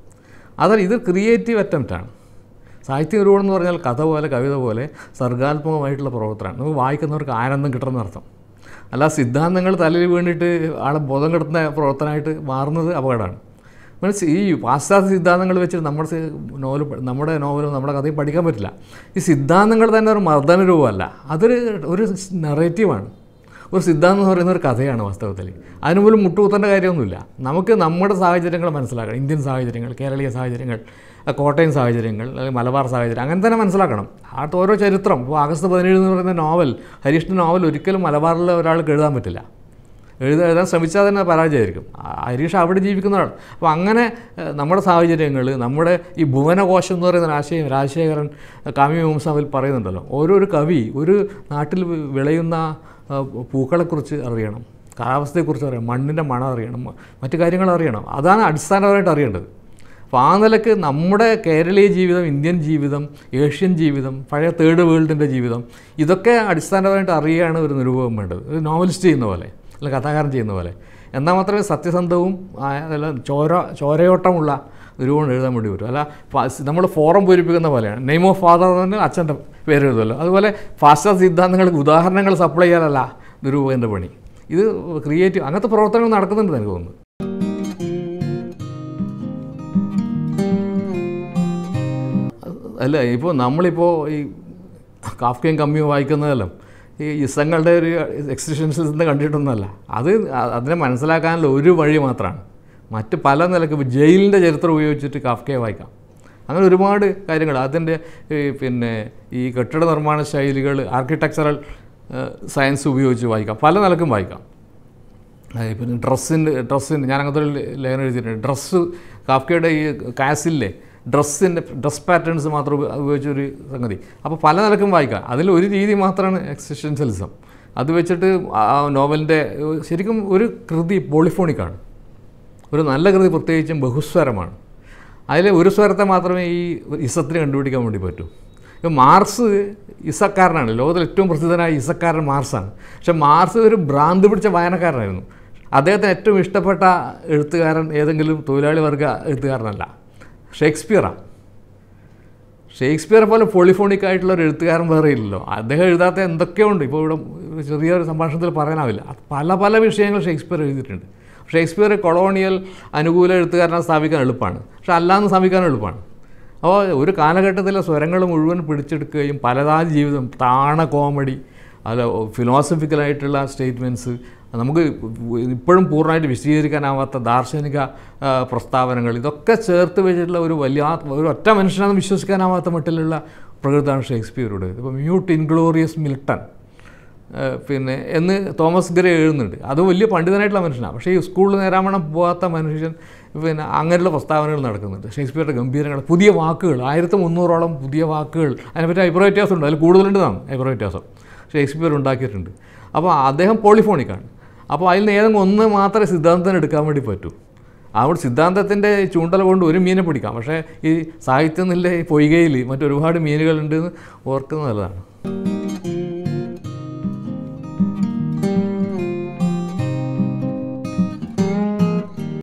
അതല്ല ഇത് ക്രിയേറ്റീവ് അറ്റംപ്റ്റാണ് സാഹിത്യ നിരൂപണം എന്ന് പറഞ്ഞാൽ കഥ പോലെ കവിത പോലെ സർഗാത്മകമായിട്ടുള്ള പ്രവർത്തനമാണ് നമുക്ക് വായിക്കുന്നവർക്ക് ആനന്ദം കിട്ടുന്ന അർത്ഥം അല്ല സിദ്ധാന്തങ്ങൾ തലയിൽ വീണിട്ട് ആളെ ബോധം കെടുത്തുന്ന പ്രവർത്തനമായിട്ട് മാറുന്നത് അപകടമാണ് മീൻസ് ഈ പാശ്ചാത്യ സിദ്ധാന്തങ്ങൾ വെച്ചിട്ട് നമ്മുടെ സി- നോവൽ പ- നമ്മുടെ നോവലും നമ്മുടെ കഥയും പഠിക്കാൻ പറ്റില്ല ഈ സിദ്ധാന്തങ്ങൾ തന്നെ ഒരു മർദ്ദന രൂപമല്ല അതൊരു ഒരു നറേറ്റീവാണ് ഒരു സിദ്ധാന്തം എന്ന് പറയുന്ന ഒരു കഥയാണ് വാസ്തവത്തിൽ അതിന് പോലും മുട്ടുകുത്തേണ്ട കാര്യമൊന്നുമില്ല നമുക്ക് നമ്മുടെ സാഹചര്യങ്ങൾ മനസ്സിലാക്കണം ഇന്ത്യൻ സാഹചര്യങ്ങൾ കേരളീയ സാഹചര്യങ്ങൾ ആ, കോട്ടയം സാഹചര്യങ്ങൾ അല്ലെങ്കിൽ മലബാർ സാഹചര്യം അങ്ങനെ തന്നെ മനസ്സിലാക്കണം ആ ഓരോ ചരിത്രം ഇപ്പോൾ ആഗസ്റ്റ് പതിനേഴ് എന്ന് പറയുന്ന നോവൽ ഹരീഷിൻ്റെ നോവൽ ഒരിക്കലും മലബാറിലെ ഒരാൾക്ക് എഴുതാൻ പറ്റില്ല എഴുതാൻ എഴുതാൻ ശ്രമിച്ചാൽ തന്നെ പരാജയമായിരിക്കും ആ, ഹരീഷ് അവിടെ ജീവിക്കുന്ന ആൾ അപ്പോൾ അങ്ങനെ ഏഹ്, നമ്മുടെ സാഹചര്യങ്ങൾ നമ്മുടെ ഈ ഭുവനകോശം എന്ന് പറയുന്ന ആശയം രാജശേഖരൻ കാമ്യമീമാംസാവിൽ പറയുന്നുണ്ടല്ലോ ഓരോരു കവി ഒരു നാട്ടിൽ വി- വിളയുന്ന ആ, പൂക്കളെക്കുറിച്ച് അറിയണം കാലാവസ്ഥയെക്കുറിച്ച് അറിയണം മണ്ണിൻ്റെ മണം അറിയണം മ- മറ്റു കാര്യങ്ങൾ അറിയണം അതാണ് അടിസ്ഥാനപരമായിട്ട് അറിയേണ്ടത് അപ്പോൾ ആ നിലക്ക് നമ്മുടെ കേരളീയ ജീവിതം ഇന്ത്യൻ ജീവിതം ഏഷ്യൻ ജീവിതം പഴയ തേർഡ് വേൾഡിൻ്റെ ജീവിതം ഇതൊക്കെ അടിസ്ഥാനപരമായിട്ട് അറിയുകയാണ് ഒരു നിരൂപകം വേണ്ടത് ഒരു നോവലിസ്റ്റ് ചെയ്യുന്ന പോലെ അല്ല കഥാകാരൻ ചെയ്യുന്ന പോലെ എന്നാൽ മാത്രമേ സത്യസന്ധവും ആയ- അല്ല ചോര ചോരയോട്ടമുള്ള നിരൂപണം എഴുതാൻ വേണ്ടി വരും അല്ല നമ്മൾ ഫോറം പൂരിപ്പിക്കുന്ന പോലെയാണ് നെയിം ഓഫ് ഫാദർ എന്ന് പറഞ്ഞാൽ അച്ഛൻ്റെ പേര് എഴുതുമല്ലോ അതുപോലെ പാശ്ചാത്യ സിദ്ധാന്തങ്ങൾക്ക് ഉദാഹരണങ്ങൾ സപ്ലൈ ചെയ്യാനല്ല നിരൂപകൻ്റെ പണി ഇത് ക്രിയേറ്റീവ് അങ്ങനത്തെ പ്രവർത്തനങ്ങൾ നടക്കുന്നുണ്ട് എനിക്ക് തോന്നുന്നു അല്ല ഇപ്പോൾ നമ്മളിപ്പോൾ ഈ കാഫ്കയും കമ്മിയും വായിക്കുന്നതെല്ലാം ഈ ഇസങ്ങളുടെ ഒരു എക്സിസ്റ്റൻസിൽ കണ്ടിട്ടൊന്നുമല്ല അത് അ- അതിനെ മനസ്സിലാക്കാനുള്ള ഒരു വഴി മാത്രമാണ് മറ്റ് പല നിലക്ക് ഇപ്പോൾ ജയിലിൻ്റെ ചരിത്രം ഉപയോഗിച്ചിട്ട് കാഫ്കയെ വായിക്കാം അങ്ങനെ ഒരുപാട് കാര്യങ്ങൾ അതിൻ്റെ ഈ പിന്നെ ഈ കെട്ടിട നിർമ്മാണ ശൈലികൾ ആർക്കിടെക്ചറൽ സയൻസ് ഉപയോഗിച്ച് വായിക്കാം പല നിലക്കും വായിക്കാം ഏഹ് പിന്നെ ഡ്രസ്സിൻ്റെ ഡ്രസ്സിൻ്റെ ഞാൻ അങ്ങനത്തെ ഒരു ലേഖനം എഴുതിയിട്ടുണ്ട് ഡ്രസ്സ് കാഫ്കയുടെ ഈ കാസിലെ ഡ്രസ്സിൻ്റെ ഡ്രസ് പാറ്റേൺസ് മാത്രം ഉപ- ഉപയോഗിച്ചൊരു സംഗതി അപ്പോൾ പല നിലക്കും വായിക്കാം അതിൽ ഒരു രീതി മാത്രമാണ് എക്സിസ്റ്റൻഷ്യലിസം അത് വെച്ചിട്ട് ആ നോവലിൻ്റെ ശരിക്കും ഒരു കൃതി പോളിഫോണിക്കാണ് ഒരു നല്ല കൃതി പ്രത്യേകിച്ചും ബഹുസ്വരമാണ് അതിൽ ഒരു സ്വരത്തെ മാത്രമേ ഈ ഇസത്തിന് കണ്ടുപിടിക്കാൻ വേണ്ടി പറ്റൂ ഇപ്പം മാർസ് ഇസക്കാരനാണ് ലോകത്തിൽ ഏറ്റവും പ്രസിദ്ധനായ ഇസക്കാരൻ മാർസാണ് പക്ഷെ മാർസ് ഒരു ഭ്രാന്ത് പിടിച്ച വായനക്കാരനായിരുന്നു അദ്ദേഹത്തിന് ഏറ്റവും ഇഷ്ടപ്പെട്ട എഴുത്തുകാരൻ ഏതെങ്കിലും തൊഴിലാളി വർഗ എഴുത്തുകാരനല്ല ഷേക്സ്പിയറാണ് ഷേക്സ്പിയറെ പോലെ പോളിഫോണിക് ആയിട്ടുള്ള ഒരു എഴുത്തുകാരൻ വേറെ ഇല്ലല്ലോ അദ്ദേഹം എഴുതാത്ത എന്തൊക്കെയോ ഉണ്ട് ഇപ്പോൾ ഇവിടെ ഒരു ചെറിയൊരു സംഭാഷണത്തിൽ പറയാനാവില്ല അത് പല പല വിഷയങ്ങൾ ഷേക്സ്പിയർ എഴുതിയിട്ടുണ്ട് ഷേക്സ്പിയർ കൊളോണിയൽ അനുകൂല എഴുത്തുകാരനെ സ്ഥാപിക്കാൻ എളുപ്പമാണ് പക്ഷെ അല്ലാന്ന് സ്ഥാപിക്കാൻ എളുപ്പമാണ് അപ്പോൾ ഒരു കാലഘട്ടത്തിലെ സ്വരങ്ങൾ മുഴുവൻ പിടിച്ചെടുക്കുകയും പലതാതി ജീവിതം താണ കോമഡി അല്ല ഫിലോസഫിക്കലായിട്ടുള്ള സ്റ്റേറ്റ്മെൻറ്റ്സ് നമുക്ക് ഇപ്പോഴും പൂർണ്ണമായിട്ട് വിശദീകരിക്കാനാവാത്ത ദാർശനിക ആ, പ്രസ്താവനകൾ ഇതൊക്കെ ചേർത്ത് വെച്ചിട്ടുള്ള ഒരു വലിയ ഒരു ഒറ്റ മനുഷ്യനാണെന്ന് വിശ്വസിക്കാനാവാത്ത മട്ടിലുള്ള പ്രകൃതമാണ് ഷേക്സ്പിയറുടെ ഇപ്പോൾ മ്യൂട്ട് ഇൻഗ്ലോറിയസ് മിൽട്ടൺ ഏഹ് പിന്നെ എന്ന് തോമസ് ഗ്രേ എഴുതുന്നുണ്ട് അത് വലിയ പണ്ഡിതനായിട്ടുള്ള മനുഷ്യനാണ് പക്ഷേ ഈ സ്കൂളിൽ നേരാമണം പോകാത്ത മനുഷ്യൻ പിന്നെ അങ്ങനെയുള്ള പ്രസ്താവനകൾ നടക്കുന്നുണ്ട് ഷേക്സ്പിയറുടെ ഗംഭീരങ്ങൾ പുതിയ വാക്കുകൾ ആയിരത്തി മുന്നൂറോളം പുതിയ വാക്കുകൾ അതിനെപ്പറ്റി അഭിപ്രായ വ്യത്യാസമുണ്ട് അതിൽ കൂടുതലുണ്ടെന്നാണ് അഭിപ്രായ വ്യത്യാസം ഷേക്സ്പിയർ ഉണ്ടാക്കിയിട്ടുണ്ട് അപ്പോൾ അദ്ദേഹം പോളിഫോണിക്കാണ് അപ്പോൾ അതിൽ നിന്ന് ഏതെങ്കിലും ഒന്ന് മാത്രമേ സിദ്ധാന്തത്തിന് എടുക്കാൻ വേണ്ടി പറ്റൂ അവിടെ സിദ്ധാന്തത്തിൻ്റെ ചൂണ്ടല കൊണ്ട് ഒരു മീനെ പിടിക്കാം പക്ഷേ ഈ സാഹിത്യം എന്നുള്ള ഈ പൊയ്കയിൽ മറ്റൊരുപാട് മീനുകളുണ്ടെന്ന് ഓർക്കുന്നത് നല്ലതാണ്